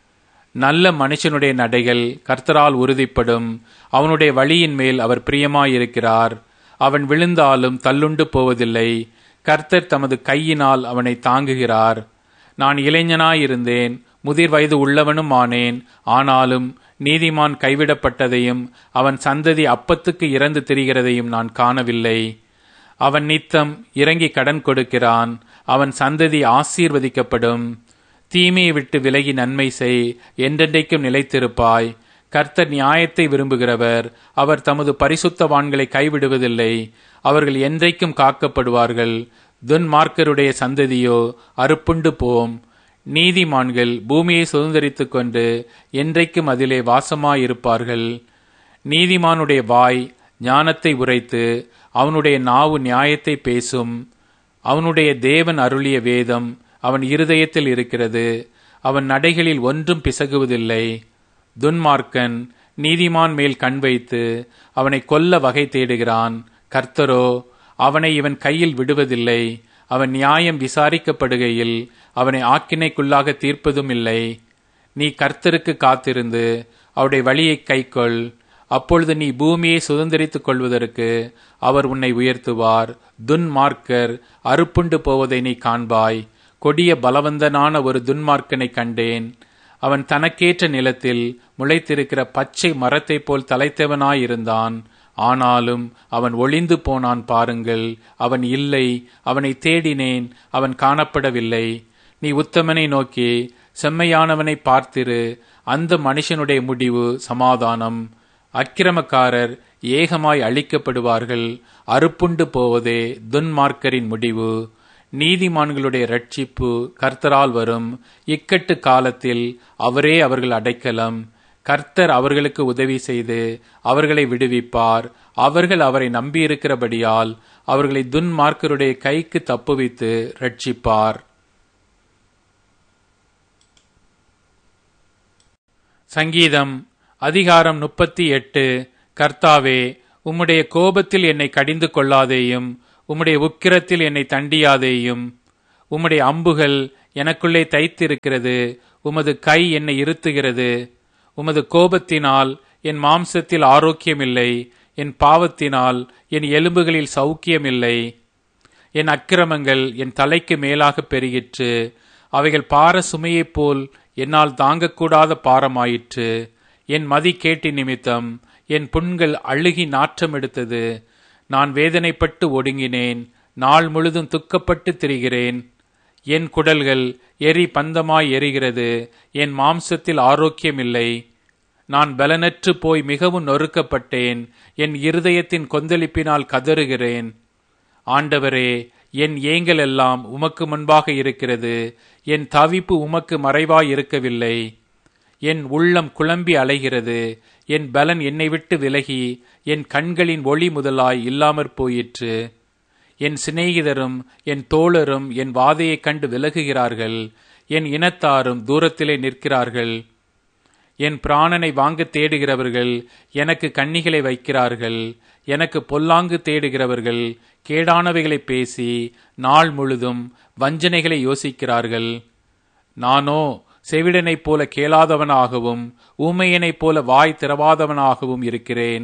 நல்ல மனுஷனுடைய நடைகள் கர்த்தரால் உறுதிப்படும் அவனுடைய வழியின் மேல் அவர் பிரியமாயிருக்கிறார் அவன் விழுந்தாலும் தள்ளுண்டு போவதில்லை கர்த்தர் தமது கையினால் அவனை தாங்குகிறார் நான் இளைஞனாயிருந்தேன் முதிர் வயது உள்ளவனும் ஆனேன் ஆனாலும் நீதிமான் கைவிடப்பட்டதையும் அவன் சந்ததி அப்பத்துக்கு இறந்து திரிகிறதையும் நான் காணவில்லை அவன் நித்தம் இறங்கி கடன் கொடுக்கிறான் அவன் சந்ததி ஆசீர்வதிக்கப்படும் தீமையை விட்டு விலகி நன்மை செய் என்றென்றைக்கும் நிலைத்திருப்பாய் கர்த்தர் நியாயத்தை விரும்புகிறவர் அவர் தமது பரிசுத்தவான்களை கைவிடுவதில்லை அவர்கள் என்றைக்கும் காக்கப்படுவார்கள் துன்மார்க்கருடைய சந்ததியோ அறுப்புண்டு போம் நீதிமான்கள் பூமியை சுதந்திரித்துக் கொண்டு என்றைக்கும் அதிலே வாசமாயிருப்பார்கள் நீதிமானுடைய வாய் ஞானத்தை உரைத்து அவனுடைய நாவு நியாயத்தை பேசும் அவனுடைய தேவன் அருளிய வேதம் அவன் இருதயத்தில் இருக்கிறது அவன் நடைகளில் ஒன்றும் பிசகுவதில்லை துன்மார்க்கன் நீதிமான் மேல் கண் வைத்து அவனை கொல்ல வகை தேடுகிறான் கர்த்தரோ அவனை இவன் கையில் விடுவதில்லை அவன் நியாயம் விசாரிக்கப்படுகையில் அவனை ஆக்கினைக்குள்ளாக தீர்ப்பதும் இல்லை நீ கர்த்தருக்கு காத்திருந்து அவருடைய வழியை கைக்கொள் அப்பொழுது நீ பூமியை சுதந்திரித்துக் கொள்வதற்கு அவர் உன்னை உயர்த்துவார் துன்மார்க்கர் அறுப்புண்டு போவதை நீ காண்பாய் கொடிய பலவந்தனான ஒரு துன்மார்க்கனை கண்டேன் அவன் தனக்கேற்ற நிலத்தில் முளைத்திருக்கிற பச்சை மரத்தைப் போல் தலைத்தவனாயிருந்தான் ஆனாலும் அவன் ஒளிந்து போனான் பாருங்கள் அவன் இல்லை அவனை தேடினேன் அவன் காணப்படவில்லை நீ உத்தமனை நோக்கி செம்மையானவனை பார்த்திரு அந்த மனுஷனுடைய முடிவு சமாதானம் அக்கிரமக்காரர் ஏகமாய் அழிக்கப்படுவார்கள் அறுப்புண்டு போவதே துன்மார்க்கரின் முடிவு நீதிமான்களுடைய ரட்சிப்பு கர்த்தரால் வரும் இக்கட்டு காலத்தில் அவரே அவர்கள் அடைக்கலம் கர்த்தர் அவர்களுக்கு உதவி செய்து அவர்களை விடுவிப்பார் அவர்கள் அவரை நம்பியிருக்கிறபடியால் அவர்களை துன்மார்க்கருடைய கைக்கு தப்புவித்து ரட்சிப்பார் சங்கீதம் அதிகாரம் முப்பத்தி எட்டு கர்த்தாவே உம்முடைய கோபத்தில் என்னை கடிந்து கொள்ளாதேயும் உம்முடைய உக்கிரத்தில் என்னை தண்டியாதேயும் உம்முடைய அம்புகள் எனக்குள்ளே தைத்திருக்கிறது உமது கை என்னை இருத்துகிறது உமது கோபத்தினால் என் மாம்சத்தில் ஆரோக்கியமில்லை என் பாவத்தினால் என் எலும்புகளில் சௌக்கியமில்லை என் அக்கிரமங்கள் என் தலைக்கு மேலாக பெருகிற்று அவைகள் பார சுமையைப் போல் என்னால் தாங்கக்கூடாத பாரமாயிற்று என் மதி கேட்டி நிமித்தம் என் புண்கள் அழுகி நாற்றம் எடுத்தது நான் வேதனைப்பட்டு ஒடுங்கினேன் நாள் முழுதும் துக்கப்பட்டு திரிகிறேன் என் குடல்கள் எரி பந்தமாய் எரிகிறது என் மாம்சத்தில் ஆரோக்கியமில்லை நான் பலனற்று போய் மிகவும் நொறுக்கப்பட்டேன் என் இருதயத்தின் கொந்தளிப்பினால் கதறுகிறேன் ஆண்டவரே என் ஏங்கல் எல்லாம் உமக்கு முன்பாக இருக்கிறது என் தவிப்பு உமக்கு மறைவாய் இருக்கவில்லை என் உள்ளம் குழம்பி அலைகிறது என் பலன் என்னை விட்டு விலகி என் கண்களின் ஒளி முதலாய் இல்லாமற் போயிற்று என் சிநேகிதரும் என் தோழரும் என் வாதையைக் கண்டு விலகுகிறார்கள் என் இனத்தாரும் தூரத்திலே நிற்கிறார்கள் என் பிராணனை வாங்க தேடுகிறவர்கள் எனக்கு கண்ணிகளை வைக்கிறார்கள் எனக்கு பொல்லாங்கு தேடுகிறவர்கள் கேடானவைகளை பேசி நாள் முழுதும் வஞ்சனைகளை யோசிக்கிறார்கள் நானோ செவிடனைப் போல கேளாதவனாகவும் ஊமையனைப் போல வாய் திறவாதவனாகவும் இருக்கிறேன்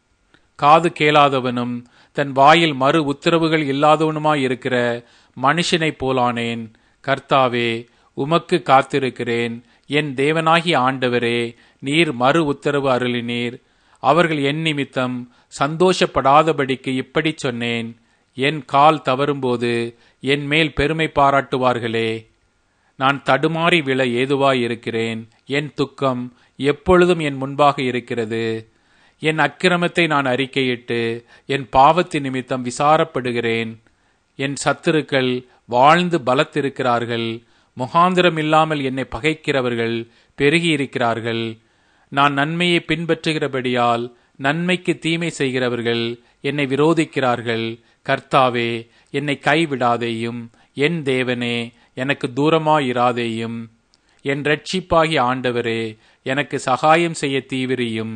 காது கேளாதவனும் தன் வாயில் மறு உத்தரவுகள் இல்லாதவனுமாய் இருக்கிற மனுஷனைப் போலானேன் கர்த்தாவே உமக்கு காத்திருக்கிறேன் என் தேவனாகி ஆண்டவரே நீர் மறு உத்தரவு அருளினீர் அவர்கள் என் நிமித்தம் சந்தோஷப்படாதபடிக்கு இப்படி சொன்னேன் என் கால் தவறும்போது என் மேல் பெருமை பாராட்டுவார்களே நான் தடுமாறி விழ ஏதுவாய் இருக்கிறேன் என் துக்கம் எப்பொழுதும் என் முன்பாக இருக்கிறது என் அக்கிரமத்தை நான் அறிக்கையிட்டு என் பாவத்தின் நிமித்தம் விசாரப்படுகிறேன் என் சத்துருக்கள் வாழ்ந்து பலத்திருக்கிறார்கள் முகாந்திரம் இல்லாமல் என்னை பகைக்கிறவர்கள் பெருகியிருக்கிறார்கள் நான் நன்மையை பின்பற்றுகிறபடியால் நன்மைக்கு தீமை செய்கிறவர்கள் என்னை விரோதிக்கிறார்கள் கர்த்தாவே என்னை கைவிடாதேயும் என் தேவனே எனக்கு தூரமாயிராதேயும் என் ரட்சிப்பாகி ஆண்டவரே எனக்கு சகாயம் செய்ய தீவிரியும்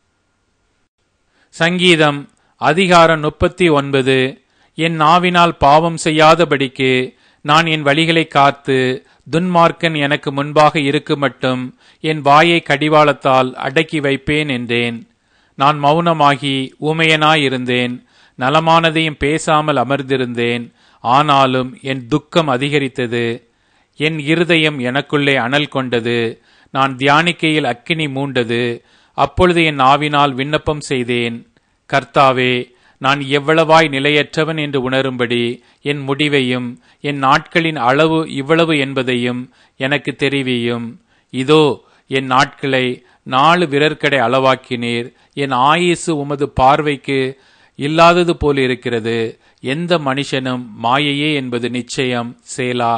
சங்கீதம் அதிகாரம் முப்பத்தி ஒன்பது என் நாவினால் பாவம் செய்யாதபடிக்கு நான் என் வழிகளை காத்து துன்மார்க்கன் எனக்கு முன்பாக இருக்கு மட்டும் என் வாயை கடிவாளத்தால் அடக்கி வைப்பேன் என்றேன் நான் மௌனமாகி ஊமையனாயிருந்தேன் நலமானதையும் பேசாமல் அமர்ந்திருந்தேன் ஆனாலும் என் துக்கம் அதிகரித்தது என் இருதயம் எனக்குள்ளே அனல் கொண்டது நான் தியானிக்கையில் அக்கினி மூண்டது அப்பொழுது என் ஆவினால் விண்ணப்பம் செய்தேன் கர்த்தாவே நான் எவ்வளவாய் நிலையற்றவன் என்று உணரும்படி என் முடிவையும் என் நாட்களின் அளவு இவ்வளவு என்பதையும் எனக்கு தெரிவியும் இதோ என் நாட்களை நாலு விரற்கடை அளவாக்கினீர் என் ஆயுசு உமது பார்வைக்கு இல்லாதது போல் இருக்கிறது எந்த மனுஷனும் மாயையே என்பது நிச்சயம் சேலா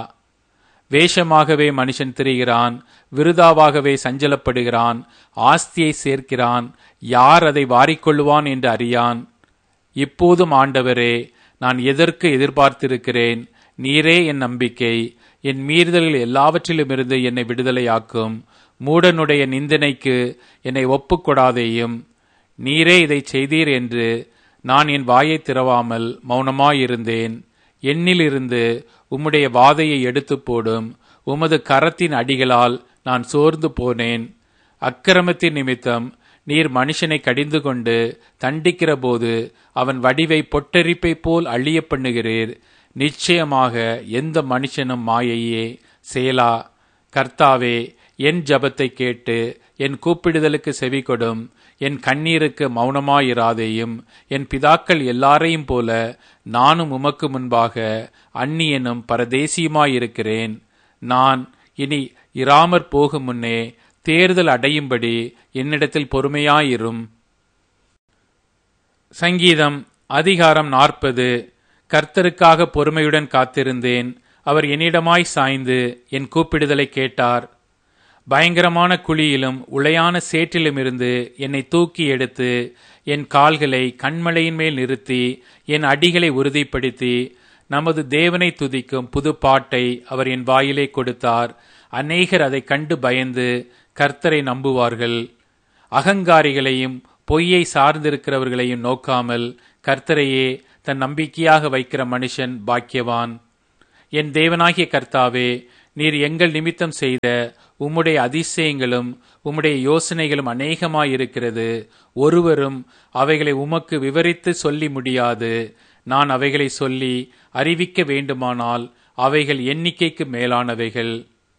வேஷமாகவே மனுஷன் திரிகிறான் விருதாவாகவே சஞ்சலப்படுகிறான் ஆஸ்தியை சேர்க்கிறான் யார் அதை வாரிக்கொள்ளுவான் என்று அறியான் இப்போதும் ஆண்டவரே நான் எதற்கு எதிர்பார்த்திருக்கிறேன் நீரே என் நம்பிக்கை என் மீறுதல்கள் எல்லாவற்றிலுமிருந்து என்னை விடுதலையாக்கும் மூடனுடைய நிந்தனைக்கு என்னை ஒப்புக்கொடாதேயும் நீரே இதை செய்தீர் என்று நான் என் வாயை திறவாமல் மௌனமாயிருந்தேன் என்னிலிருந்து உம்முடைய வாதையை எடுத்து போடும் உமது கரத்தின் அடிகளால் நான் சோர்ந்து போனேன் அக்கிரமத்தின் நிமித்தம் நீர் மனுஷனை கடிந்து கொண்டு தண்டிக்கிற போது அவன் வடிவை பொட்டரிப்பை போல் அழிய பண்ணுகிறீர் நிச்சயமாக எந்த மனுஷனும் மாயையே சேலா கர்த்தாவே என் ஜபத்தை கேட்டு என் கூப்பிடுதலுக்கு செவி கொடும் என் கண்ணீருக்கு மௌனமாயிராதேயும் என் பிதாக்கள் எல்லாரையும் போல நானும் உமக்கு முன்பாக அந்நியனும் பரதேசியுமாயிருக்கிறேன் நான் இனி இராமற் போகும் முன்னே தேர்தல் அடையும்படி என்னிடத்தில் பொறுமையாயிரும் சங்கீதம் அதிகாரம் நாற்பது கர்த்தருக்காக பொறுமையுடன் காத்திருந்தேன் அவர் என்னிடமாய் சாய்ந்து என் கூப்பிடுதலை கேட்டார் பயங்கரமான குழியிலும் உளையான சேற்றிலுமிருந்து என்னை தூக்கி எடுத்து என் கால்களை கண்மலையின் மேல் நிறுத்தி என் அடிகளை உறுதிப்படுத்தி நமது தேவனை துதிக்கும் புது பாட்டை அவர் என் வாயிலே கொடுத்தார் அநேகர் அதை கண்டு பயந்து கர்த்தரை நம்புவார்கள் அகங்காரிகளையும் பொய்யை சார்ந்திருக்கிறவர்களையும் நோக்காமல் கர்த்தரையே தன் நம்பிக்கையாக வைக்கிற மனுஷன் பாக்கியவான் என் தேவனாகிய கர்த்தாவே நீர் எங்கள் நிமித்தம் செய்த உம்முடைய அதிசயங்களும் உம்முடைய யோசனைகளும் அநேகமாயிருக்கிறது ஒருவரும் அவைகளை உமக்கு விவரித்து சொல்லி முடியாது நான் அவைகளை சொல்லி அறிவிக்க வேண்டுமானால் அவைகள் எண்ணிக்கைக்கு மேலானவைகள்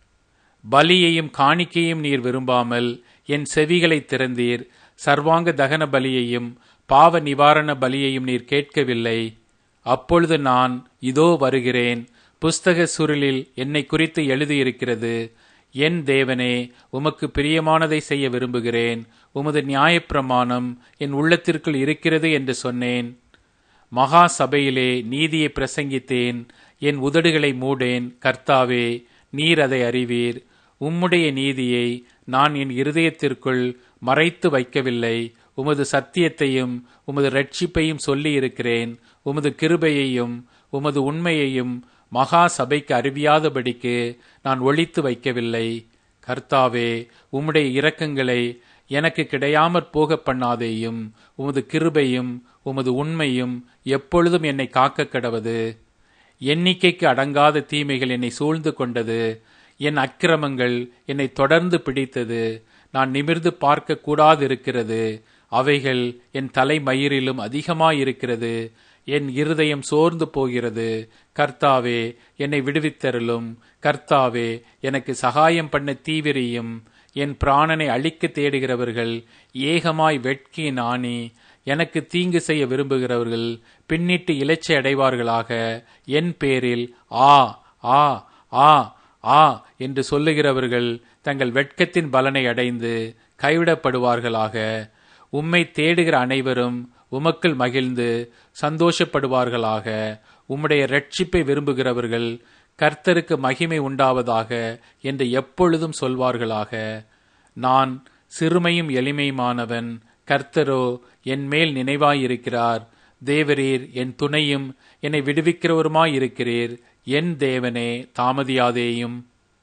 பலியையும் காணிக்கையும் நீர் விரும்பாமல் என் செவிகளை திறந்தீர் சர்வாங்க தகன பலியையும் பாவ நிவாரண பலியையும் நீர் கேட்கவில்லை அப்பொழுது நான் இதோ வருகிறேன் புஸ்தக சுருளில் என்னை குறித்து எழுதியிருக்கிறது என் தேவனே உமக்கு பிரியமானதை செய்ய விரும்புகிறேன் உமது நியாயப்பிரமாணம் என் உள்ளத்திற்குள் இருக்கிறது என்று சொன்னேன் மகா சபையிலே நீதியை பிரசங்கித்தேன் என் உதடுகளை மூடேன் கர்த்தாவே நீர் அதை அறிவீர் உம்முடைய நீதியை நான் என் இருதயத்திற்குள் மறைத்து வைக்கவில்லை உமது சத்தியத்தையும் உமது ரட்சிப்பையும் சொல்லி இருக்கிறேன் உமது கிருபையையும் உமது உண்மையையும் மகா சபைக்கு அறிவியாதபடிக்கு நான் ஒழித்து வைக்கவில்லை கர்த்தாவே உம்முடைய இரக்கங்களை எனக்கு கிடையாமற் போக பண்ணாதேயும் உமது கிருபையும் உமது உண்மையும் எப்பொழுதும் என்னை காக்க கடவது எண்ணிக்கைக்கு அடங்காத தீமைகள் என்னை சூழ்ந்து கொண்டது என் அக்கிரமங்கள் என்னை தொடர்ந்து பிடித்தது நான் நிமிர்ந்து பார்க்க கூடாதிருக்கிறது அவைகள் என் தலைமயிரிலும் அதிகமாயிருக்கிறது என் இருதயம் சோர்ந்து போகிறது கர்த்தாவே என்னை விடுவித்தருளும் கர்த்தாவே எனக்கு சகாயம் பண்ண தீவிரியும் என் பிராணனை அழிக்க தேடுகிறவர்கள் ஏகமாய் வெட்கி நாணி எனக்கு தீங்கு செய்ய விரும்புகிறவர்கள் பின்னிட்டு இலச்சை அடைவார்களாக என் பேரில் ஆ ஆ ஆ ஆ என்று சொல்லுகிறவர்கள் தங்கள் வெட்கத்தின் பலனை அடைந்து கைவிடப்படுவார்களாக உம்மை தேடுகிற அனைவரும் உமக்குள் மகிழ்ந்து சந்தோஷப்படுவார்களாக உம்முடைய ரட்சிப்பை விரும்புகிறவர்கள் கர்த்தருக்கு மகிமை உண்டாவதாக என்று எப்பொழுதும் சொல்வார்களாக நான் சிறுமையும் எளிமையுமானவன் கர்த்தரோ என் மேல் நினைவாயிருக்கிறார் தேவரீர் என் துணையும் என்னை விடுவிக்கிறவருமாயிருக்கிறீர் என் தேவனே தாமதியாதேயும்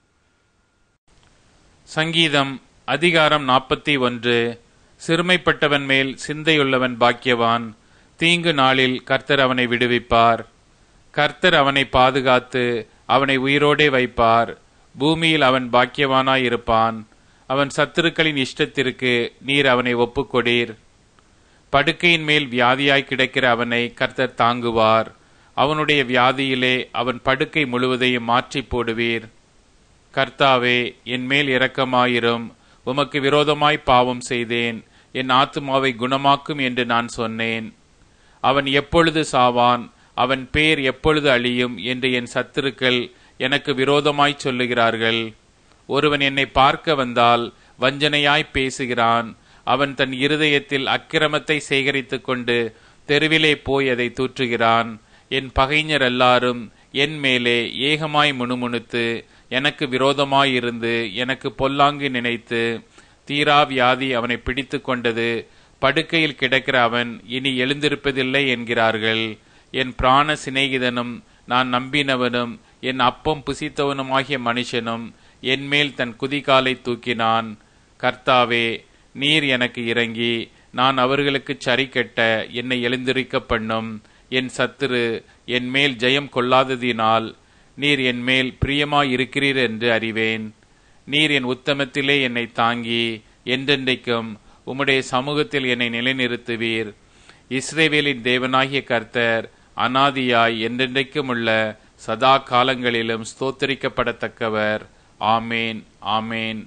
சங்கீதம் அதிகாரம் நாற்பத்தி ஒன்று சிறுமைப்பட்டவன் மேல் சிந்தையுள்ளவன் பாக்கியவான் தீங்கு நாளில் கர்த்தர் அவனை விடுவிப்பார் கர்த்தர் அவனை பாதுகாத்து அவனை உயிரோடே வைப்பார் பூமியில் அவன் பாக்கியவானாயிருப்பான் அவன் சத்துருக்களின் இஷ்டத்திற்கு நீர் அவனை ஒப்புக்கொடீர் படுக்கையின் மேல் வியாதியாய் கிடக்கிற அவனை கர்த்தர் தாங்குவார் அவனுடைய வியாதியிலே அவன் படுக்கை முழுவதையும் மாற்றி போடுவீர் கர்த்தாவே என் மேல் இரக்கமாயிரும் உமக்கு விரோதமாய் பாவம் செய்தேன் என் ஆத்துமாவை குணமாக்கும் என்று நான் சொன்னேன் அவன் எப்பொழுது சாவான் அவன் பேர் எப்பொழுது அழியும் என்று என் சத்துருக்கள் எனக்கு விரோதமாய் சொல்லுகிறார்கள் ஒருவன் என்னை பார்க்க வந்தால் வஞ்சனையாய் பேசுகிறான் அவன் தன் இருதயத்தில் அக்கிரமத்தை சேகரித்துக் கொண்டு தெருவிலே போய் அதை தூற்றுகிறான் என் பகைஞர் எல்லாரும் என் மேலே ஏகமாய் முணுமுணுத்து எனக்கு விரோதமாயிருந்து எனக்கு பொல்லாங்கு நினைத்து தீரா வியாதி அவனை பிடித்து கொண்டது படுக்கையில் கிடக்கிற அவன் இனி எழுந்திருப்பதில்லை என்கிறார்கள் என் பிராண சிநேகிதனும் நான் நம்பினவனும் என் அப்பம் புசித்தவனுமாகிய மனுஷனும் என்மேல் தன் குதிகாலை தூக்கினான் கர்த்தாவே நீர் எனக்கு இறங்கி நான் அவர்களுக்கு சரி கட்ட என்னை எழுந்திருக்க பண்ணும் என் சத்துரு என் மேல் ஜெயம் கொள்ளாததினால் நீர் என் மேல் பிரியமாயிருக்கிறீர் என்று அறிவேன் நீர் என் உத்தமத்திலே என்னை தாங்கி என்றென்றைக்கும் உம்முடைய சமூகத்தில் என்னை நிலைநிறுத்துவீர் இஸ்ரேவேலின் தேவனாகிய கர்த்தர் அனாதியாய் என்றென்றைக்கும் உள்ள சதா காலங்களிலும் ஸ்தோத்தரிக்கப்படத்தக்கவர் ஆமேன் ஆமேன்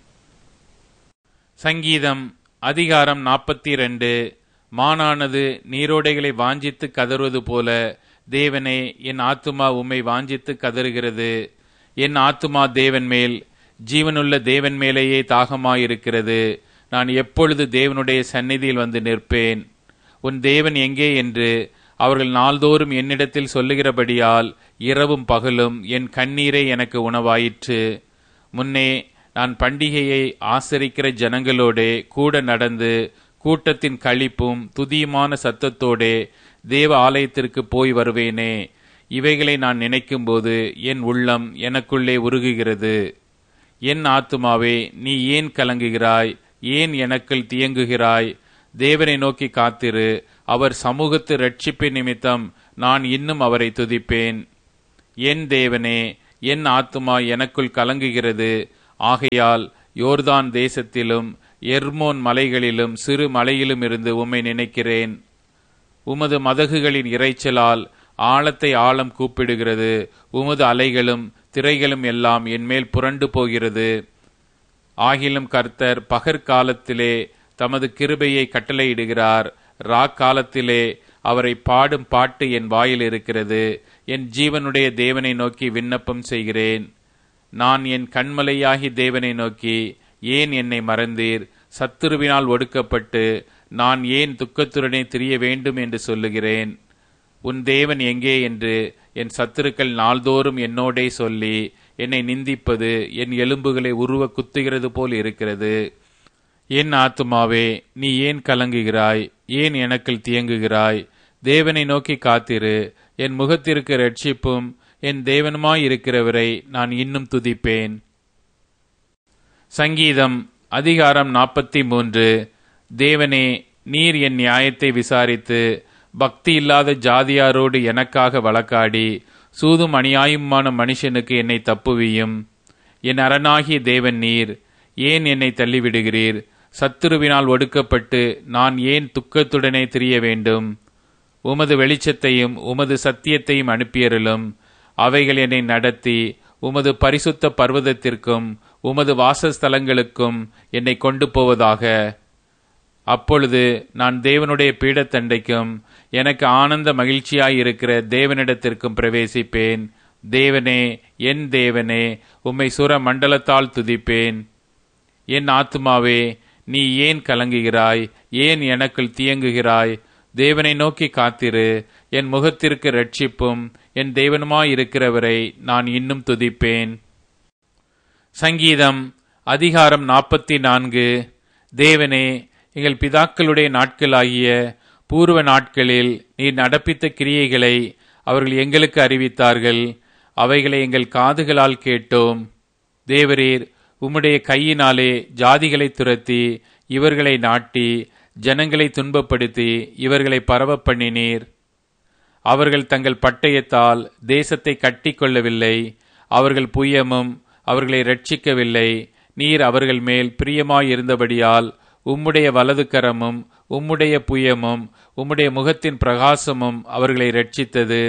சங்கீதம் அதிகாரம் நாற்பத்தி ரெண்டு மானானது நீரோடைகளை வாஞ்சித்து கதறுவது போல தேவனே என் ஆத்துமா உம்மை வாஞ்சித்து கதறுகிறது என் ஆத்துமா தேவன் மேல் ஜீவனுள்ள தேவன் மேலேயே தாகமாயிருக்கிறது நான் எப்பொழுது தேவனுடைய சந்நிதியில் வந்து நிற்பேன் உன் தேவன் எங்கே என்று அவர்கள் நாள்தோறும் என்னிடத்தில் சொல்லுகிறபடியால் இரவும் பகலும் என் கண்ணீரை எனக்கு உணவாயிற்று முன்னே நான் பண்டிகையை ஆசரிக்கிற ஜனங்களோடே கூட நடந்து கூட்டத்தின் களிப்பும் துதியுமான சத்தத்தோடே தேவ ஆலயத்திற்கு போய் வருவேனே இவைகளை நான் நினைக்கும்போது என் உள்ளம் எனக்குள்ளே உருகுகிறது என் ஆத்துமாவே நீ ஏன் கலங்குகிறாய் ஏன் எனக்குள் தியங்குகிறாய் தேவனை நோக்கி காத்திரு அவர் சமூகத்து ரட்சிப்பின் நிமித்தம் நான் இன்னும் அவரை துதிப்பேன் என் தேவனே என் ஆத்துமா எனக்குள் கலங்குகிறது ஆகையால் யோர்தான் தேசத்திலும் எர்மோன் மலைகளிலும் சிறு மலையிலும் இருந்து உம்மை நினைக்கிறேன் உமது மதகுகளின் இரைச்சலால் ஆழத்தை ஆழம் கூப்பிடுகிறது உமது அலைகளும் திரைகளும் எல்லாம் என்மேல் புரண்டு போகிறது ஆகிலும் கர்த்தர் பகற்காலத்திலே தமது கிருபையை கட்டளையிடுகிறார் ராக்காலத்திலே அவரை பாடும் பாட்டு என் வாயில் இருக்கிறது என் ஜீவனுடைய தேவனை நோக்கி விண்ணப்பம் செய்கிறேன் நான் என் கண்மலையாகி தேவனை நோக்கி ஏன் என்னை மறந்தீர் சத்துருவினால் ஒடுக்கப்பட்டு நான் ஏன் துக்கத்துடனே திரிய வேண்டும் என்று சொல்லுகிறேன் உன் தேவன் எங்கே என்று என் சத்துருக்கள் நாள்தோறும் என்னோடே சொல்லி என்னை நிந்திப்பது என் எலும்புகளை உருவ குத்துகிறது போல் இருக்கிறது என் ஆத்துமாவே நீ ஏன் கலங்குகிறாய் ஏன் எனக்குள் தியங்குகிறாய் தேவனை நோக்கி காத்திரு என் முகத்திற்கு ரட்சிப்பும் என் தேவனுமாயிருக்கிறவரை நான் இன்னும் துதிப்பேன் சங்கீதம் அதிகாரம் நாற்பத்தி மூன்று தேவனே நீர் என் நியாயத்தை விசாரித்து பக்தி இல்லாத ஜாதியாரோடு எனக்காக வழக்காடி சூதும் அநியாயமான மனுஷனுக்கு என்னை தப்புவியும் என் அரணாகிய தேவன் நீர் ஏன் என்னை தள்ளிவிடுகிறீர் சத்துருவினால் ஒடுக்கப்பட்டு நான் ஏன் துக்கத்துடனே திரிய வேண்டும் உமது வெளிச்சத்தையும் உமது சத்தியத்தையும் அனுப்பியருளும் அவைகள் என்னை நடத்தி உமது பரிசுத்த பர்வதத்திற்கும் உமது வாசஸ்தலங்களுக்கும் என்னை கொண்டு போவதாக அப்பொழுது நான் தேவனுடைய பீடத்தண்டைக்கும் எனக்கு ஆனந்த மகிழ்ச்சியாயிருக்கிற தேவனிடத்திற்கும் பிரவேசிப்பேன் தேவனே என் தேவனே உம்மை சுர மண்டலத்தால் துதிப்பேன் என் ஆத்துமாவே நீ ஏன் கலங்குகிறாய் ஏன் எனக்குள் தியங்குகிறாய் தேவனை நோக்கி காத்திரு என் முகத்திற்கு ரட்சிப்பும் என் தேவனுமாயிருக்கிறவரை நான் இன்னும் துதிப்பேன் சங்கீதம் அதிகாரம் நாற்பத்தி நான்கு தேவனே எங்கள் பிதாக்களுடைய நாட்களாகிய பூர்வ நாட்களில் நீர் நடப்பித்த கிரியைகளை அவர்கள் எங்களுக்கு அறிவித்தார்கள் அவைகளை எங்கள் காதுகளால் கேட்டோம் தேவரீர் உம்முடைய கையினாலே ஜாதிகளை துரத்தி இவர்களை நாட்டி ஜனங்களை துன்பப்படுத்தி இவர்களை பரவ பண்ணினீர் அவர்கள் தங்கள் பட்டயத்தால் தேசத்தை கட்டி கொள்ளவில்லை அவர்கள் புயமும் அவர்களை ரட்சிக்கவில்லை நீர் அவர்கள் மேல் பிரியமாயிருந்தபடியால் உம்முடைய வலது கரமும் உம்முடைய புயமும் உம்முடைய முகத்தின் பிரகாசமும் அவர்களை ரட்சித்தது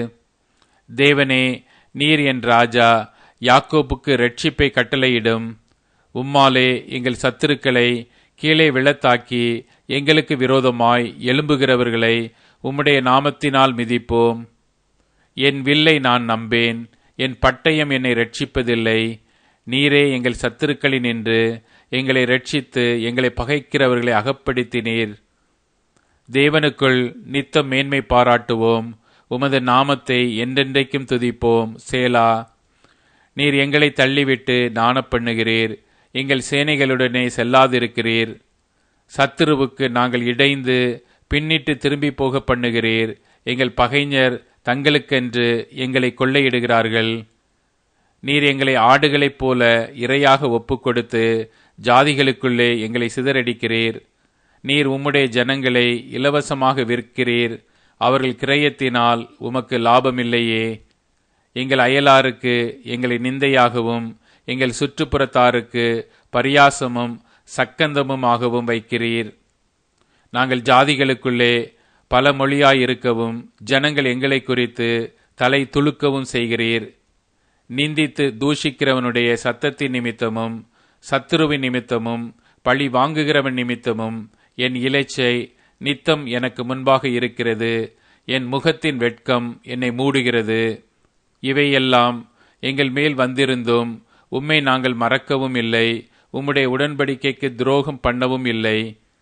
தேவனே நீர் என் ராஜா யாக்கோப்புக்கு ரட்சிப்பை கட்டளையிடும் உம்மாலே எங்கள் சத்துருக்களை கீழே விழத்தாக்கி எங்களுக்கு விரோதமாய் எழும்புகிறவர்களை உம்முடைய நாமத்தினால் மிதிப்போம் என் வில்லை நான் நம்பேன் என் பட்டயம் என்னை ரட்சிப்பதில்லை நீரே எங்கள் சத்துருக்களின் என்று எங்களை ரட்சித்து எங்களை பகைக்கிறவர்களை அகப்படுத்தினீர் தேவனுக்குள் நித்தம் மேன்மை பாராட்டுவோம் உமது நாமத்தை என்றென்றைக்கும் துதிப்போம் சேலா நீர் எங்களை தள்ளிவிட்டு நாணப் பண்ணுகிறீர் எங்கள் சேனைகளுடனே செல்லாதிருக்கிறீர் சத்துருவுக்கு நாங்கள் இடைந்து பின்னிட்டு திரும்பி போக பண்ணுகிறீர் எங்கள் பகைஞர் தங்களுக்கென்று எங்களை கொள்ளையிடுகிறார்கள் நீர் எங்களை ஆடுகளைப் போல இரையாக ஒப்புக்கொடுத்து ஜாதிகளுக்குள்ளே எங்களை சிதறடிக்கிறீர் நீர் உம்முடைய ஜனங்களை இலவசமாக விற்கிறீர் அவர்கள் கிரயத்தினால் உமக்கு லாபமில்லையே எங்கள் அயலாருக்கு எங்களை நிந்தையாகவும் எங்கள் சுற்றுப்புறத்தாருக்கு பரியாசமும் சக்கந்தமுமாகவும் வைக்கிறீர் நாங்கள் ஜாதிகளுக்குள்ளே பல மொழியாயிருக்கவும் ஜனங்கள் எங்களை குறித்து தலை துளுக்கவும் செய்கிறீர் நிந்தித்து தூஷிக்கிறவனுடைய சத்தத்தின் நிமித்தமும் சத்துருவின் நிமித்தமும் பழி வாங்குகிறவன் நிமித்தமும் என் இலைச்சை நித்தம் எனக்கு முன்பாக இருக்கிறது என் முகத்தின் வெட்கம் என்னை மூடுகிறது இவையெல்லாம் எங்கள் மேல் வந்திருந்தும் உம்மை நாங்கள் மறக்கவும் இல்லை உம்முடைய உடன்படிக்கைக்கு துரோகம் பண்ணவும் இல்லை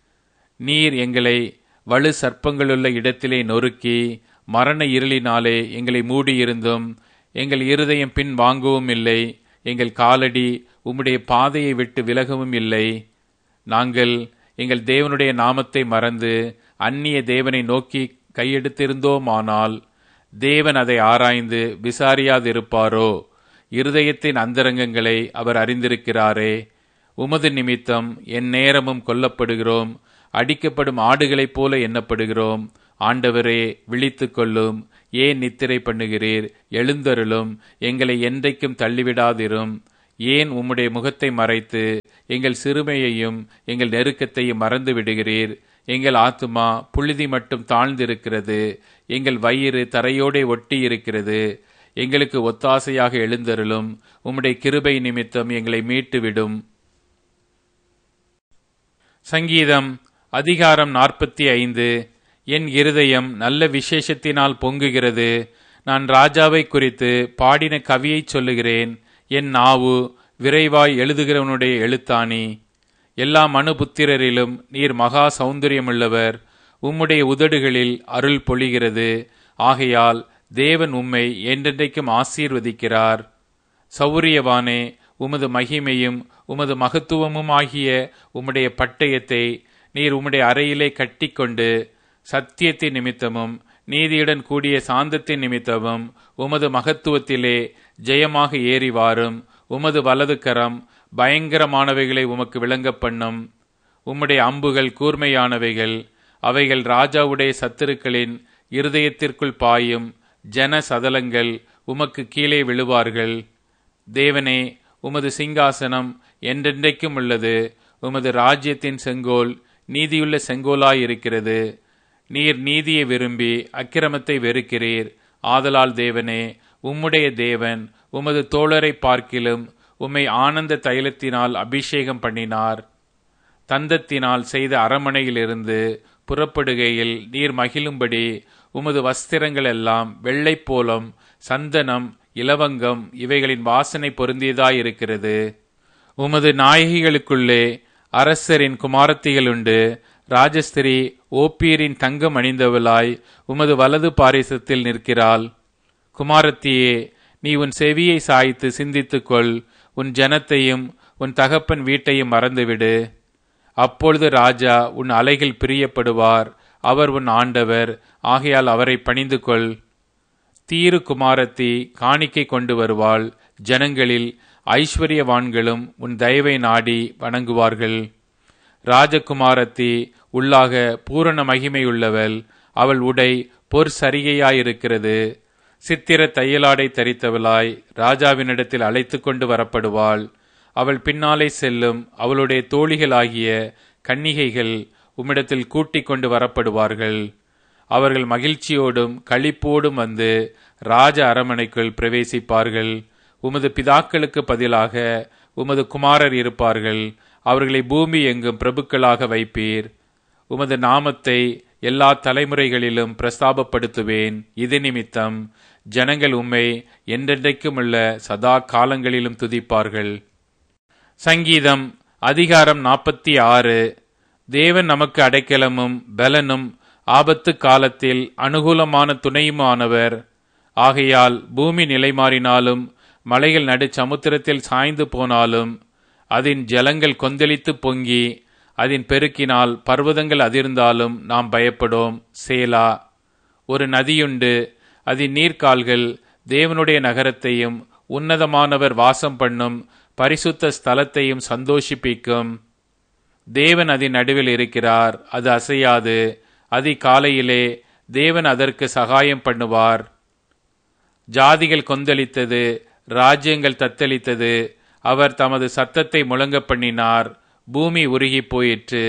நீர் எங்களை வலு சர்ப்பங்களுள்ள இடத்திலே நொறுக்கி மரண இருளினாலே எங்களை மூடியிருந்தும் எங்கள் இருதயம் பின் வாங்கவும் இல்லை எங்கள் காலடி உம்முடைய பாதையை விட்டு விலகவும் இல்லை நாங்கள் எங்கள் தேவனுடைய நாமத்தை மறந்து அந்நிய தேவனை நோக்கி கையெடுத்திருந்தோமானால் தேவன் அதை ஆராய்ந்து விசாரியாதிருப்பாரோ இருதயத்தின் அந்தரங்கங்களை அவர் அறிந்திருக்கிறாரே உமது நிமித்தம் என் நேரமும் கொல்லப்படுகிறோம் அடிக்கப்படும் ஆடுகளைப் போல எண்ணப்படுகிறோம் ஆண்டவரே விழித்துக் கொள்ளும் ஏன் நித்திரை பண்ணுகிறீர் எழுந்தருளும் எங்களை என்றைக்கும் தள்ளிவிடாதிரும் ஏன் உம்முடைய முகத்தை மறைத்து எங்கள் சிறுமையையும் எங்கள் நெருக்கத்தையும் மறந்து விடுகிறீர் எங்கள் ஆத்துமா புழுதி மட்டும் தாழ்ந்திருக்கிறது எங்கள் வயிறு தரையோடே ஒட்டி இருக்கிறது எங்களுக்கு ஒத்தாசையாக எழுந்தருளும் உம்முடைய கிருபை நிமித்தம் எங்களை மீட்டுவிடும் சங்கீதம் அதிகாரம் நாற்பத்தி ஐந்து என் இருதயம் நல்ல விசேஷத்தினால் பொங்குகிறது நான் ராஜாவை குறித்து பாடின கவியைச் சொல்லுகிறேன் என் நாவு விரைவாய் எழுதுகிறவனுடைய எழுத்தாணி எல்லா மனுபுத்திரரிலும் நீர் மகா சௌந்தரியமுள்ளவர் உம்முடைய உதடுகளில் அருள் பொழிகிறது ஆகையால் தேவன் உம்மை என்றென்றைக்கும் ஆசீர்வதிக்கிறார் சௌரியவானே உமது மகிமையும் உமது மகத்துவமும் ஆகிய உம்முடைய பட்டயத்தை நீர் உம்முடைய அறையிலே கட்டிக்கொண்டு சத்தியத்தின் நிமித்தமும் நீதியுடன் கூடிய சாந்தத்தின் நிமித்தமும் உமது மகத்துவத்திலே ஜெயமாக ஏறி வாரும் உமது வலது கரம் பயங்கரமானவைகளை உமக்கு விளங்க பண்ணும் உம்முடைய அம்புகள் கூர்மையானவைகள் அவைகள் ராஜாவுடைய சத்துருக்களின் இருதயத்திற்குள் பாயும் ஜன சதலங்கள் உமக்கு கீழே விழுவார்கள் தேவனே உமது சிங்காசனம் என்றென்றைக்கும் உள்ளது உமது ராஜ்யத்தின் செங்கோல் நீதியுள்ள செங்கோலாயிருக்கிறது நீர் நீதியை விரும்பி அக்கிரமத்தை வெறுக்கிறீர் ஆதலால் தேவனே உம்முடைய தேவன் உமது தோழரை பார்க்கிலும் உம்மை ஆனந்த தைலத்தினால் அபிஷேகம் பண்ணினார் தந்தத்தினால் செய்த அரமனையிலிருந்து புறப்படுகையில் நீர் மகிழும்படி உமது வஸ்திரங்கள் எல்லாம் வெள்ளை போலம் சந்தனம் இலவங்கம் இவைகளின் வாசனை பொருந்தியதாயிருக்கிறது உமது நாயகிகளுக்குள்ளே அரசரின் குமாரத்திகளுண்டு ராஜஸ்திரி ஓப்பீரின் தங்கம் அணிந்தவளாய் உமது வலது பாரிசத்தில் நிற்கிறாள் குமாரத்தியே நீ உன் செவியை சாய்த்து சிந்தித்துக்கொள் உன் ஜனத்தையும் உன் தகப்பன் வீட்டையும் மறந்துவிடு அப்பொழுது ராஜா உன் அலைகள் பிரியப்படுவார் அவர் உன் ஆண்டவர் ஆகையால் அவரை பணிந்து கொள் தீரு குமாரத்தி காணிக்கை கொண்டு வருவாள் ஜனங்களில் ஐஸ்வர்யவான்களும் உன் தயவை நாடி வணங்குவார்கள் ராஜகுமாரத்தி உள்ளாக பூரண மகிமையுள்ளவள் அவள் உடை பொற் சரிகையாயிருக்கிறது சித்திர தையலாடை தரித்தவளாய் ராஜாவினிடத்தில் அழைத்து கொண்டு வரப்படுவாள் அவள் பின்னாலே செல்லும் அவளுடைய தோழிகளாகிய கன்னிகைகள் உம்மிடத்தில் கூட்டிக் கொண்டு வரப்படுவார்கள் அவர்கள் மகிழ்ச்சியோடும் களிப்போடும் வந்து ராஜ அரமனைக்குள் பிரவேசிப்பார்கள் உமது பிதாக்களுக்கு பதிலாக உமது குமாரர் இருப்பார்கள் அவர்களை பூமி எங்கும் பிரபுக்களாக வைப்பீர் உமது நாமத்தை எல்லா தலைமுறைகளிலும் பிரஸ்தாபப்படுத்துவேன் இது நிமித்தம் ஜனங்கள் உம்மை என்றென்றைக்கும் உள்ள சதா காலங்களிலும் துதிப்பார்கள் சங்கீதம் அதிகாரம் நாற்பத்தி ஆறு தேவன் நமக்கு அடைக்கலமும் பலனும் ஆபத்து காலத்தில் அனுகூலமான துணையுமானவர் ஆகையால் பூமி நிலைமாறினாலும் மலைகள் நடு சமுத்திரத்தில் சாய்ந்து போனாலும் அதன் ஜலங்கள் கொந்தளித்து பொங்கி அதன் பெருக்கினால் பர்வதங்கள் அதிர்ந்தாலும் நாம் பயப்படோம் சேலா ஒரு நதியுண்டு அதன் நீர்க்கால்கள் தேவனுடைய நகரத்தையும் உன்னதமானவர் வாசம் பண்ணும் பரிசுத்த ஸ்தலத்தையும் சந்தோஷிப்பிக்கும் தேவன் அதன் நடுவில் இருக்கிறார் அது அசையாது அதி காலையிலே தேவன் அதற்கு சகாயம் பண்ணுவார் ஜாதிகள் கொந்தளித்தது ராஜ்யங்கள் தத்தளித்தது அவர் தமது சத்தத்தை முழங்க பண்ணினார் பூமி உருகி போயிற்று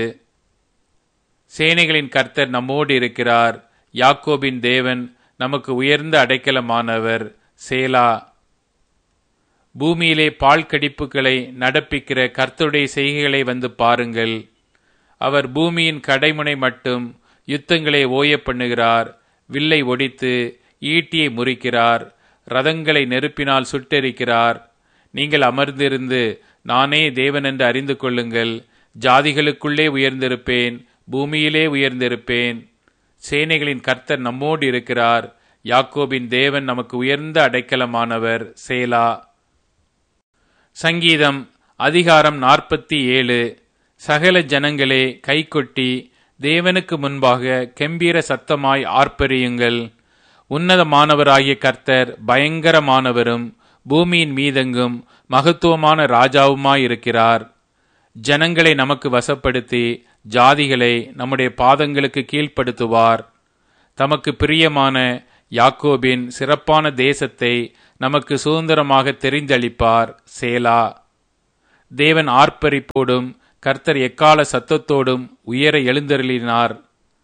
சேனைகளின் கர்த்தர் நம்மோடு இருக்கிறார் யாக்கோபின் தேவன் நமக்கு உயர்ந்த அடைக்கலமானவர் சேலா பூமியிலே பால் கடிப்புகளை நடப்பிக்கிற கர்த்தருடைய செய்கைகளை வந்து பாருங்கள் அவர் பூமியின் கடைமுனை மட்டும் யுத்தங்களை ஓய பண்ணுகிறார் வில்லை ஒடித்து ஈட்டியை முறிக்கிறார் ரதங்களை நெருப்பினால் சுட்டெரிக்கிறார் நீங்கள் அமர்ந்திருந்து நானே தேவன் என்று அறிந்து கொள்ளுங்கள் ஜாதிகளுக்குள்ளே உயர்ந்திருப்பேன் பூமியிலே உயர்ந்திருப்பேன் சேனைகளின் கர்த்தர் நம்மோடு இருக்கிறார் யாக்கோபின் தேவன் நமக்கு உயர்ந்த அடைக்கலமானவர் சேலா சங்கீதம் அதிகாரம் நாற்பத்தி ஏழு சகல ஜனங்களே கைகொட்டி தேவனுக்கு முன்பாக கெம்பீர சத்தமாய் ஆர்ப்பரியுங்கள் உன்னதமானவராகிய கர்த்தர் பயங்கரமானவரும் பூமியின் மீதெங்கும் மகத்துவமான ராஜாவுமாயிருக்கிறார் ஜனங்களை நமக்கு வசப்படுத்தி ஜாதிகளை நம்முடைய பாதங்களுக்கு கீழ்ப்படுத்துவார் தமக்கு பிரியமான யாக்கோபின் சிறப்பான தேசத்தை நமக்கு சுதந்திரமாக தெரிந்தளிப்பார் சேலா தேவன் ஆர்ப்பரிப்போடும் கர்த்தர் எக்கால சத்தத்தோடும் உயர எழுந்தருளினார்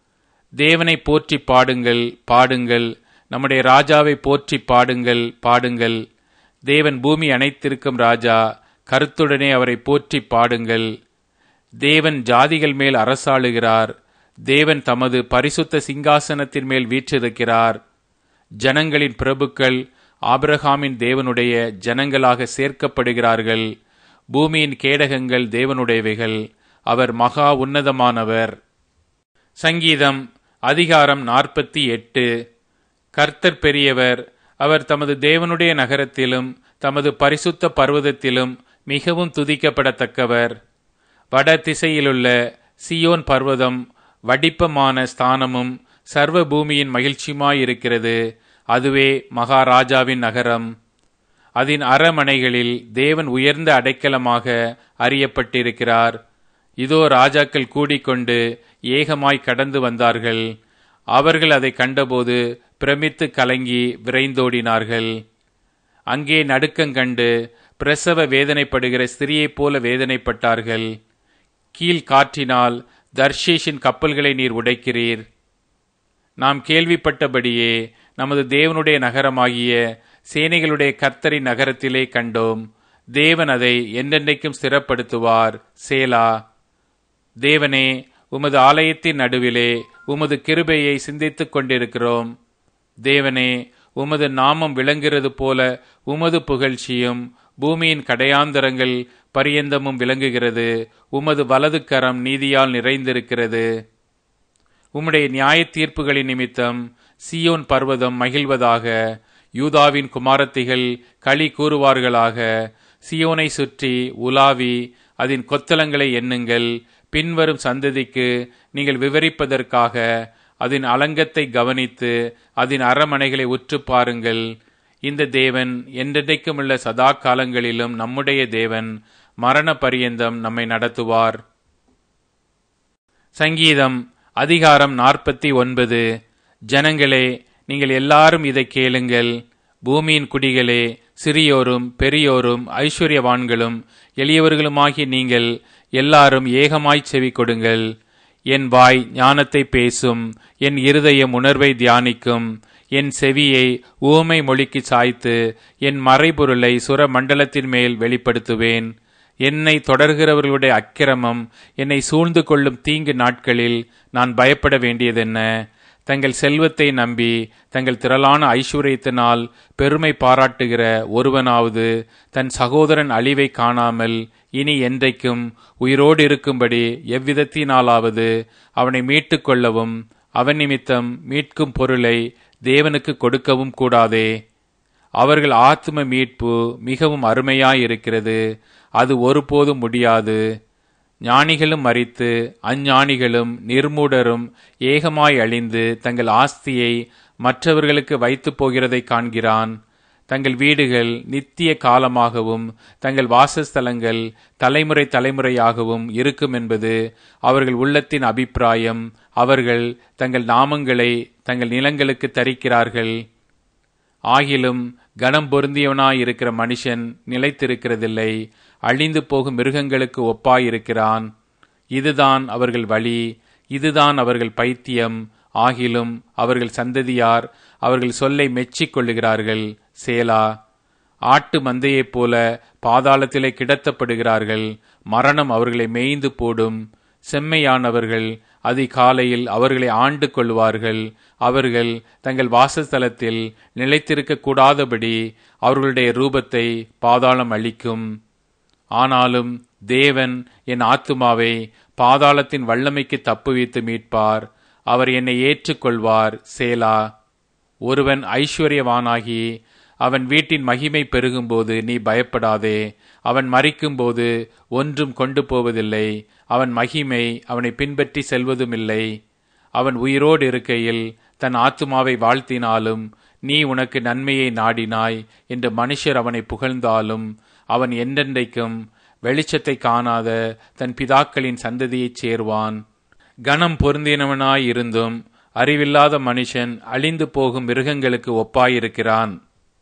தேவனை போற்றி பாடுங்கள் பாடுங்கள் நம்முடைய ராஜாவை போற்றி பாடுங்கள் பாடுங்கள் தேவன் பூமி அனைத்திருக்கும் ராஜா கருத்துடனே அவரை போற்றி பாடுங்கள் தேவன் ஜாதிகள் மேல் அரசாளுகிறார் தேவன் தமது பரிசுத்த சிங்காசனத்தின் மேல் வீற்றிருக்கிறார் ஜனங்களின் பிரபுக்கள் ஆபிரகாமின் தேவனுடைய ஜனங்களாக சேர்க்கப்படுகிறார்கள் பூமியின் கேடகங்கள் தேவனுடையவைகள் அவர் மகா உன்னதமானவர் சங்கீதம் அதிகாரம் நாற்பத்தி எட்டு கர்த்தர் பெரியவர் அவர் தமது தேவனுடைய நகரத்திலும் தமது பரிசுத்த பர்வதத்திலும் மிகவும் துதிக்கப்படத்தக்கவர் வட திசையிலுள்ள சியோன் பர்வதம் வடிப்பமான ஸ்தானமும் சர்வ பூமியின் மகிழ்ச்சியுமாயிருக்கிறது அதுவே மகாராஜாவின் நகரம் அதன் அரமனைகளில் தேவன் உயர்ந்த அடைக்கலமாக அறியப்பட்டிருக்கிறார் இதோ ராஜாக்கள் கூடிக்கொண்டு ஏகமாய் கடந்து வந்தார்கள் அவர்கள் அதை கண்டபோது பிரமித்து கலங்கி விரைந்தோடினார்கள் அங்கே நடுக்கங்கண்டு பிரசவ வேதனைப்படுகிற ஸ்திரியைப் போல வேதனைப்பட்டார்கள் கீழ் காற்றினால் தர்ஷீஷின் கப்பல்களை நீர் உடைக்கிறீர் நாம் கேள்விப்பட்டபடியே நமது தேவனுடைய நகரமாகிய சேனைகளுடைய கர்த்தரின் நகரத்திலே கண்டோம் தேவன் அதை என்றென்றைக்கும் ஸ்திரப்படுத்துவார் சேலா தேவனே உமது ஆலயத்தின் நடுவிலே உமது கிருபையை சிந்தித்துக் கொண்டிருக்கிறோம் தேவனே உமது நாமம் விளங்குகிறது போல உமது புகழ்ச்சியும் பூமியின் கடையாந்தரங்கள் பரியந்தமும் விளங்குகிறது உமது வலது கரம் நீதியால் நிறைந்திருக்கிறது உம்முடைய நியாய தீர்ப்புகளின் நிமித்தம் சியோன் பர்வதம் மகிழ்வதாக யூதாவின் குமாரத்திகள் களி கூறுவார்களாக சியோனை சுற்றி உலாவி அதன் கொத்தலங்களை எண்ணுங்கள் பின்வரும் சந்ததிக்கு நீங்கள் விவரிப்பதற்காக அதன் அலங்கத்தை கவனித்து அதன் அரமனைகளை உற்று பாருங்கள் இந்த தேவன் என்றென்றைக்கும் உள்ள சதா காலங்களிலும் நம்முடைய தேவன் மரண பரியந்தம் நம்மை நடத்துவார் சங்கீதம் அதிகாரம் நாற்பத்தி ஒன்பது ஜனங்களே நீங்கள் எல்லாரும் இதை கேளுங்கள் பூமியின் குடிகளே சிறியோரும் பெரியோரும் ஐஸ்வர்யவான்களும் எளியவர்களுமாகிய நீங்கள் எல்லாரும் ஏகமாய் செவி கொடுங்கள் என் வாய் ஞானத்தை பேசும் என் இருதயம் உணர்வை தியானிக்கும் என் செவியை ஊமை மொழிக்கு சாய்த்து என் மறைபொருளை சுர மண்டலத்தின் மேல் வெளிப்படுத்துவேன் என்னை தொடர்கிறவர்களுடைய அக்கிரமம் என்னை சூழ்ந்து கொள்ளும் தீங்கு நாட்களில் நான் பயப்பட வேண்டியதென்ன தங்கள் செல்வத்தை நம்பி தங்கள் திரளான ஐஸ்வர்யத்தினால் பெருமை பாராட்டுகிற ஒருவனாவது தன் சகோதரன் அழிவை காணாமல் இனி என்றைக்கும் உயிரோடு இருக்கும்படி எவ்விதத்தினாலாவது அவனை மீட்டுக் கொள்ளவும் அவன் நிமித்தம் மீட்கும் பொருளை தேவனுக்கு கொடுக்கவும் கூடாதே அவர்கள் ஆத்ம மீட்பு மிகவும் அருமையாயிருக்கிறது அது ஒருபோதும் முடியாது ஞானிகளும் மறித்து அஞ்ஞானிகளும் நிர்மூடரும் ஏகமாய் அழிந்து தங்கள் ஆஸ்தியை மற்றவர்களுக்கு வைத்து போகிறதை காண்கிறான் தங்கள் வீடுகள் நித்திய காலமாகவும் தங்கள் வாசஸ்தலங்கள் தலைமுறை தலைமுறையாகவும் இருக்கும் என்பது அவர்கள் உள்ளத்தின் அபிப்பிராயம் அவர்கள் தங்கள் நாமங்களை தங்கள் நிலங்களுக்கு தரிக்கிறார்கள் ஆகிலும் கனம் பொருந்தியவனாயிருக்கிற மனுஷன் நிலைத்திருக்கிறதில்லை அழிந்து போகும் மிருகங்களுக்கு ஒப்பாயிருக்கிறான் இதுதான் அவர்கள் வழி இதுதான் அவர்கள் பைத்தியம் ஆகிலும் அவர்கள் சந்ததியார் அவர்கள் சொல்லை மெச்சிக் கொள்ளுகிறார்கள் சேலா ஆட்டு மந்தையைப் போல பாதாளத்திலே கிடத்தப்படுகிறார்கள் மரணம் அவர்களை மேய்ந்து போடும் செம்மையானவர்கள் அதிகாலையில் அவர்களை ஆண்டு கொள்வார்கள் அவர்கள் தங்கள் வாசஸ்தலத்தில் நிலைத்திருக்க கூடாதபடி அவர்களுடைய ரூபத்தை பாதாளம் அளிக்கும் ஆனாலும் தேவன் என் ஆத்துமாவை பாதாளத்தின் வல்லமைக்கு தப்புவித்து மீட்பார் அவர் என்னை ஏற்றுக்கொள்வார் சேலா ஒருவன் ஐஸ்வர்யவானாகி அவன் வீட்டின் மகிமை பெருகும்போது நீ பயப்படாதே அவன் மறிக்கும்போது ஒன்றும் கொண்டு போவதில்லை அவன் மகிமை அவனை பின்பற்றி செல்வதுமில்லை அவன் உயிரோடு இருக்கையில் தன் ஆத்துமாவை வாழ்த்தினாலும் நீ உனக்கு நன்மையை நாடினாய் என்று மனுஷர் அவனை புகழ்ந்தாலும் அவன் என்றென்றைக்கும் வெளிச்சத்தை காணாத தன் பிதாக்களின் சந்ததியைச் சேர்வான் கனம் பொருந்தினவனாயிருந்தும் அறிவில்லாத மனுஷன் அழிந்து போகும் மிருகங்களுக்கு ஒப்பாயிருக்கிறான்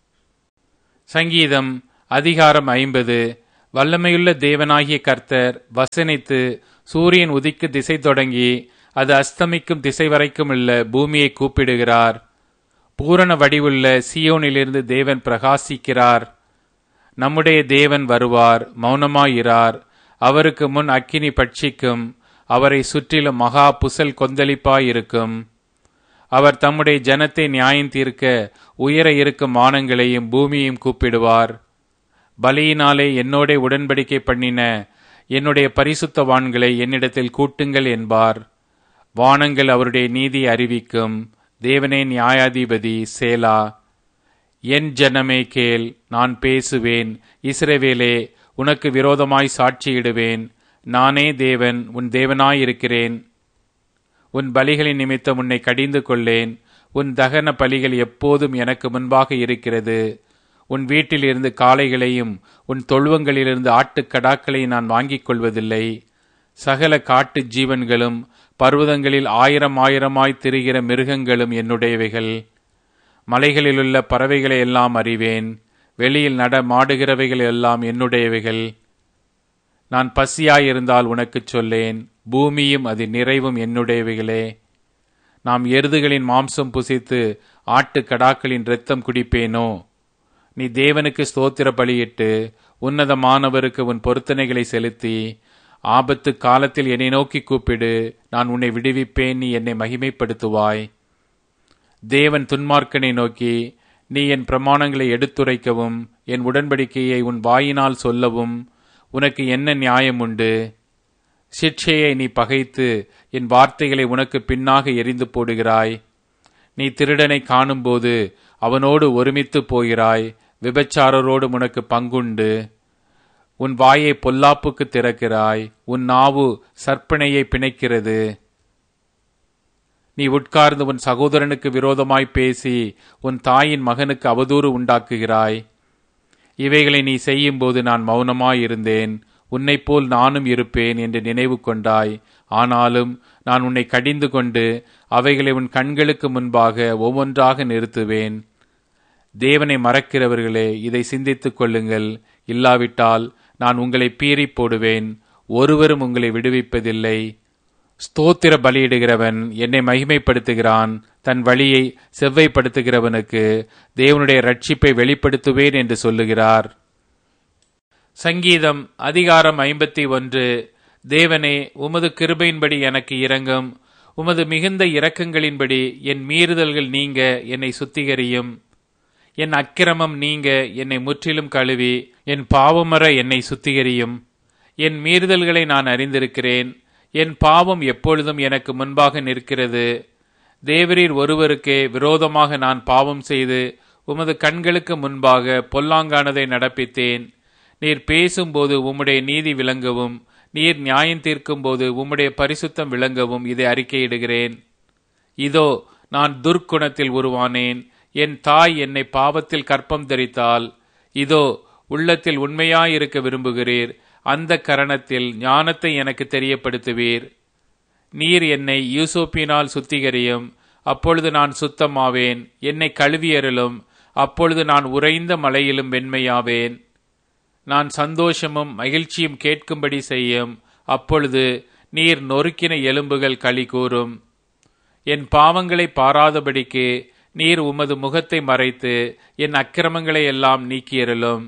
சங்கீதம் அதிகாரம் ஐம்பது வல்லமையுள்ள தேவனாகிய கர்த்தர் வசனித்து சூரியன் உதிக்கு திசை தொடங்கி அது அஸ்தமிக்கும் திசை வரைக்கும் உள்ள பூமியை கூப்பிடுகிறார் பூரண வடிவுள்ள சியோனிலிருந்து தேவன் பிரகாசிக்கிறார் நம்முடைய தேவன் வருவார் மௌனமாயிரார் அவருக்கு முன் அக்கினி பட்சிக்கும் அவரை சுற்றிலும் மகா புசல் கொந்தளிப்பாயிருக்கும் அவர் தம்முடைய ஜனத்தை நியாயம் தீர்க்க உயர இருக்கும் வானங்களையும் பூமியையும் கூப்பிடுவார் பலியினாலே என்னோட உடன்படிக்கை பண்ணின என்னுடைய பரிசுத்தவான்களை என்னிடத்தில் கூட்டுங்கள் என்பார் வானங்கள் அவருடைய நீதி அறிவிக்கும் தேவனே நியாயாதிபதி சேலா என் ஜனமே கேள் நான் பேசுவேன் இஸ்ரவேலே உனக்கு விரோதமாய் சாட்சியிடுவேன் நானே தேவன் உன் தேவனாயிருக்கிறேன் உன் பலிகளின் நிமித்தம் உன்னை கடிந்து கொள்ளேன் உன் தகன பலிகள் எப்போதும் எனக்கு முன்பாக இருக்கிறது உன் வீட்டிலிருந்து காளைகளையும் உன் தொழுவங்களிலிருந்து ஆட்டுக்கடாக்களையும் நான் வாங்கிக் கொள்வதில்லை சகல காட்டு ஜீவன்களும் பர்வதங்களில் ஆயிரம் ஆயிரமாய் திரிகிற மிருகங்களும் என்னுடையவைகள் மலைகளிலுள்ள பறவைகளை எல்லாம் அறிவேன் வெளியில் நட மாடுகிறவைகள் எல்லாம் என்னுடையவைகள் நான் பசியாயிருந்தால் உனக்குச் சொல்லேன் பூமியும் அது நிறைவும் என்னுடையவைகளே நாம் எருதுகளின் மாம்சம் புசித்து ஆட்டு கடாக்களின் இரத்தம் குடிப்பேனோ நீ தேவனுக்கு ஸ்தோத்திர பலியிட்டு உன்னதமானவருக்கு உன் பொருத்தனைகளை செலுத்தி ஆபத்து காலத்தில் என்னை நோக்கி கூப்பிடு நான் உன்னை விடுவிப்பேன் நீ என்னை மகிமைப்படுத்துவாய் தேவன் துன்மார்க்கனை நோக்கி நீ என் பிரமாணங்களை எடுத்துரைக்கவும் என் உடன்படிக்கையை உன் வாயினால் சொல்லவும் உனக்கு என்ன நியாயம் உண்டு சிக்ஷையை நீ பகைத்து என் வார்த்தைகளை உனக்கு பின்னாக எரிந்து போடுகிறாய் நீ திருடனை காணும்போது அவனோடு ஒருமித்து போகிறாய் விபச்சாரரோடு உனக்கு பங்குண்டு உன் வாயை பொல்லாப்புக்கு திறக்கிறாய் உன் நாவு சற்பனையை பிணைக்கிறது நீ உட்கார்ந்து உன் சகோதரனுக்கு விரோதமாய் பேசி உன் தாயின் மகனுக்கு அவதூறு உண்டாக்குகிறாய் இவைகளை நீ செய்யும்போது நான் மௌனமாயிருந்தேன் உன்னைப் போல் நானும் இருப்பேன் என்று நினைவு கொண்டாய் ஆனாலும் நான் உன்னை கடிந்து கொண்டு அவைகளை உன் கண்களுக்கு முன்பாக ஒவ்வொன்றாக நிறுத்துவேன் தேவனை மறக்கிறவர்களே இதை சிந்தித்துக் கொள்ளுங்கள் இல்லாவிட்டால் நான் உங்களை பீறி போடுவேன் ஒருவரும் உங்களை விடுவிப்பதில்லை ஸ்தோத்திர பலியிடுகிறவன் என்னை மகிமைப்படுத்துகிறான் தன் வழியை செவ்வைப்படுத்துகிறவனுக்கு தேவனுடைய ரட்சிப்பை வெளிப்படுத்துவேன் என்று சொல்லுகிறார் சங்கீதம் அதிகாரம் ஐம்பத்தி ஒன்று தேவனே உமது கிருபையின்படி எனக்கு இரங்கும் உமது மிகுந்த இரக்கங்களின்படி என் மீறுதல்கள் நீங்க என்னை சுத்திகரியும் என் அக்கிரமம் நீங்க என்னை முற்றிலும் கழுவி என் பாவமர என்னை சுத்திகரியும் என் மீறுதல்களை நான் அறிந்திருக்கிறேன் என் பாவம் எப்பொழுதும் எனக்கு முன்பாக நிற்கிறது தேவரீர் ஒருவருக்கே விரோதமாக நான் பாவம் செய்து உமது கண்களுக்கு முன்பாக பொல்லாங்கானதை நடப்பித்தேன் நீர் பேசும்போது உம்முடைய நீதி விளங்கவும் நீர் நியாயம் தீர்க்கும்போது உம்முடைய பரிசுத்தம் விளங்கவும் இதை அறிக்கையிடுகிறேன் இதோ நான் துர்க்குணத்தில் உருவானேன் என் தாய் என்னை பாவத்தில் கற்பம் தரித்தால் இதோ உள்ளத்தில் உண்மையாயிருக்க விரும்புகிறீர் அந்த கரணத்தில் ஞானத்தை எனக்கு தெரியப்படுத்துவீர் நீர் என்னை யூசோப்பினால் சுத்திகரியும் அப்பொழுது நான் சுத்தமாவேன் என்னை கழுவியறலும் அப்பொழுது நான் உறைந்த மலையிலும் வெண்மையாவேன் நான் சந்தோஷமும் மகிழ்ச்சியும் கேட்கும்படி செய்யும் அப்பொழுது நீர் நொறுக்கின எலும்புகள் களி கூறும் என் பாவங்களை பாராதபடிக்கு நீர் உமது முகத்தை மறைத்து என் அக்கிரமங்களை எல்லாம் நீக்கியறலும்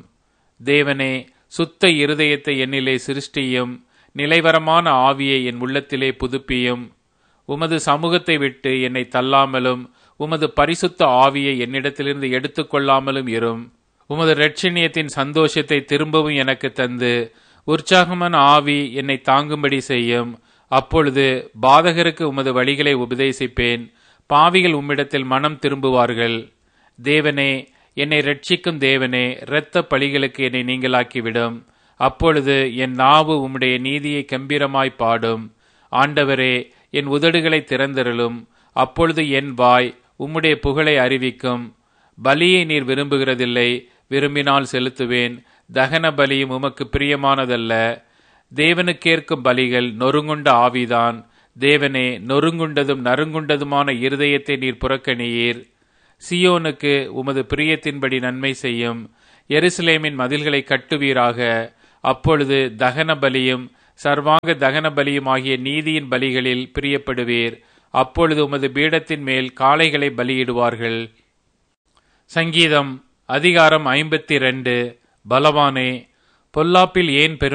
தேவனே சுத்த இருதயத்தை என்னிலே சிருஷ்டியும் நிலைவரமான ஆவியை என் உள்ளத்திலே புதுப்பியும் உமது சமூகத்தை விட்டு என்னை தள்ளாமலும் உமது பரிசுத்த ஆவியை என்னிடத்திலிருந்து எடுத்துக்கொள்ளாமலும் இரும் உமது இரட்சணியத்தின் சந்தோஷத்தை திரும்பவும் எனக்கு தந்து உற்சாகமான ஆவி என்னை தாங்கும்படி செய்யும் அப்பொழுது பாதகருக்கு உமது வழிகளை உபதேசிப்பேன் பாவிகள் உம்மிடத்தில் மனம் திரும்புவார்கள் தேவனே என்னை ரட்சிக்கும் தேவனே இரத்த பழிகளுக்கு என்னை நீங்களாக்கிவிடும் அப்பொழுது என் நாவு உம்முடைய நீதியை கம்பீரமாய் பாடும் ஆண்டவரே என் உதடுகளை திறந்திரலும் அப்பொழுது என் வாய் உம்முடைய புகழை அறிவிக்கும் பலியை நீர் விரும்புகிறதில்லை விரும்பினால் செலுத்துவேன் தகன பலியும் உமக்கு பிரியமானதல்ல தேவனுக்கேற்கும் பலிகள் நொறுங்குண்ட ஆவிதான் தேவனே நொறுங்குண்டதும் நறுங்குண்டதுமான இருதயத்தை நீர் புறக்கணியீர் சியோனுக்கு உமது பிரியத்தின்படி நன்மை செய்யும் எருசலேமின் மதில்களை கட்டுவீராக அப்பொழுது தகன பலியும் சர்வாங்க தகன பலியும் ஆகிய நீதியின் பலிகளில் பிரியப்படுவீர் அப்பொழுது உமது பீடத்தின் மேல் காளைகளை பலியிடுவார்கள் சங்கீதம் அதிகாரம் ஐம்பத்தி ரெண்டு பலவானே பொல்லாப்பில் ஏன் பெரும்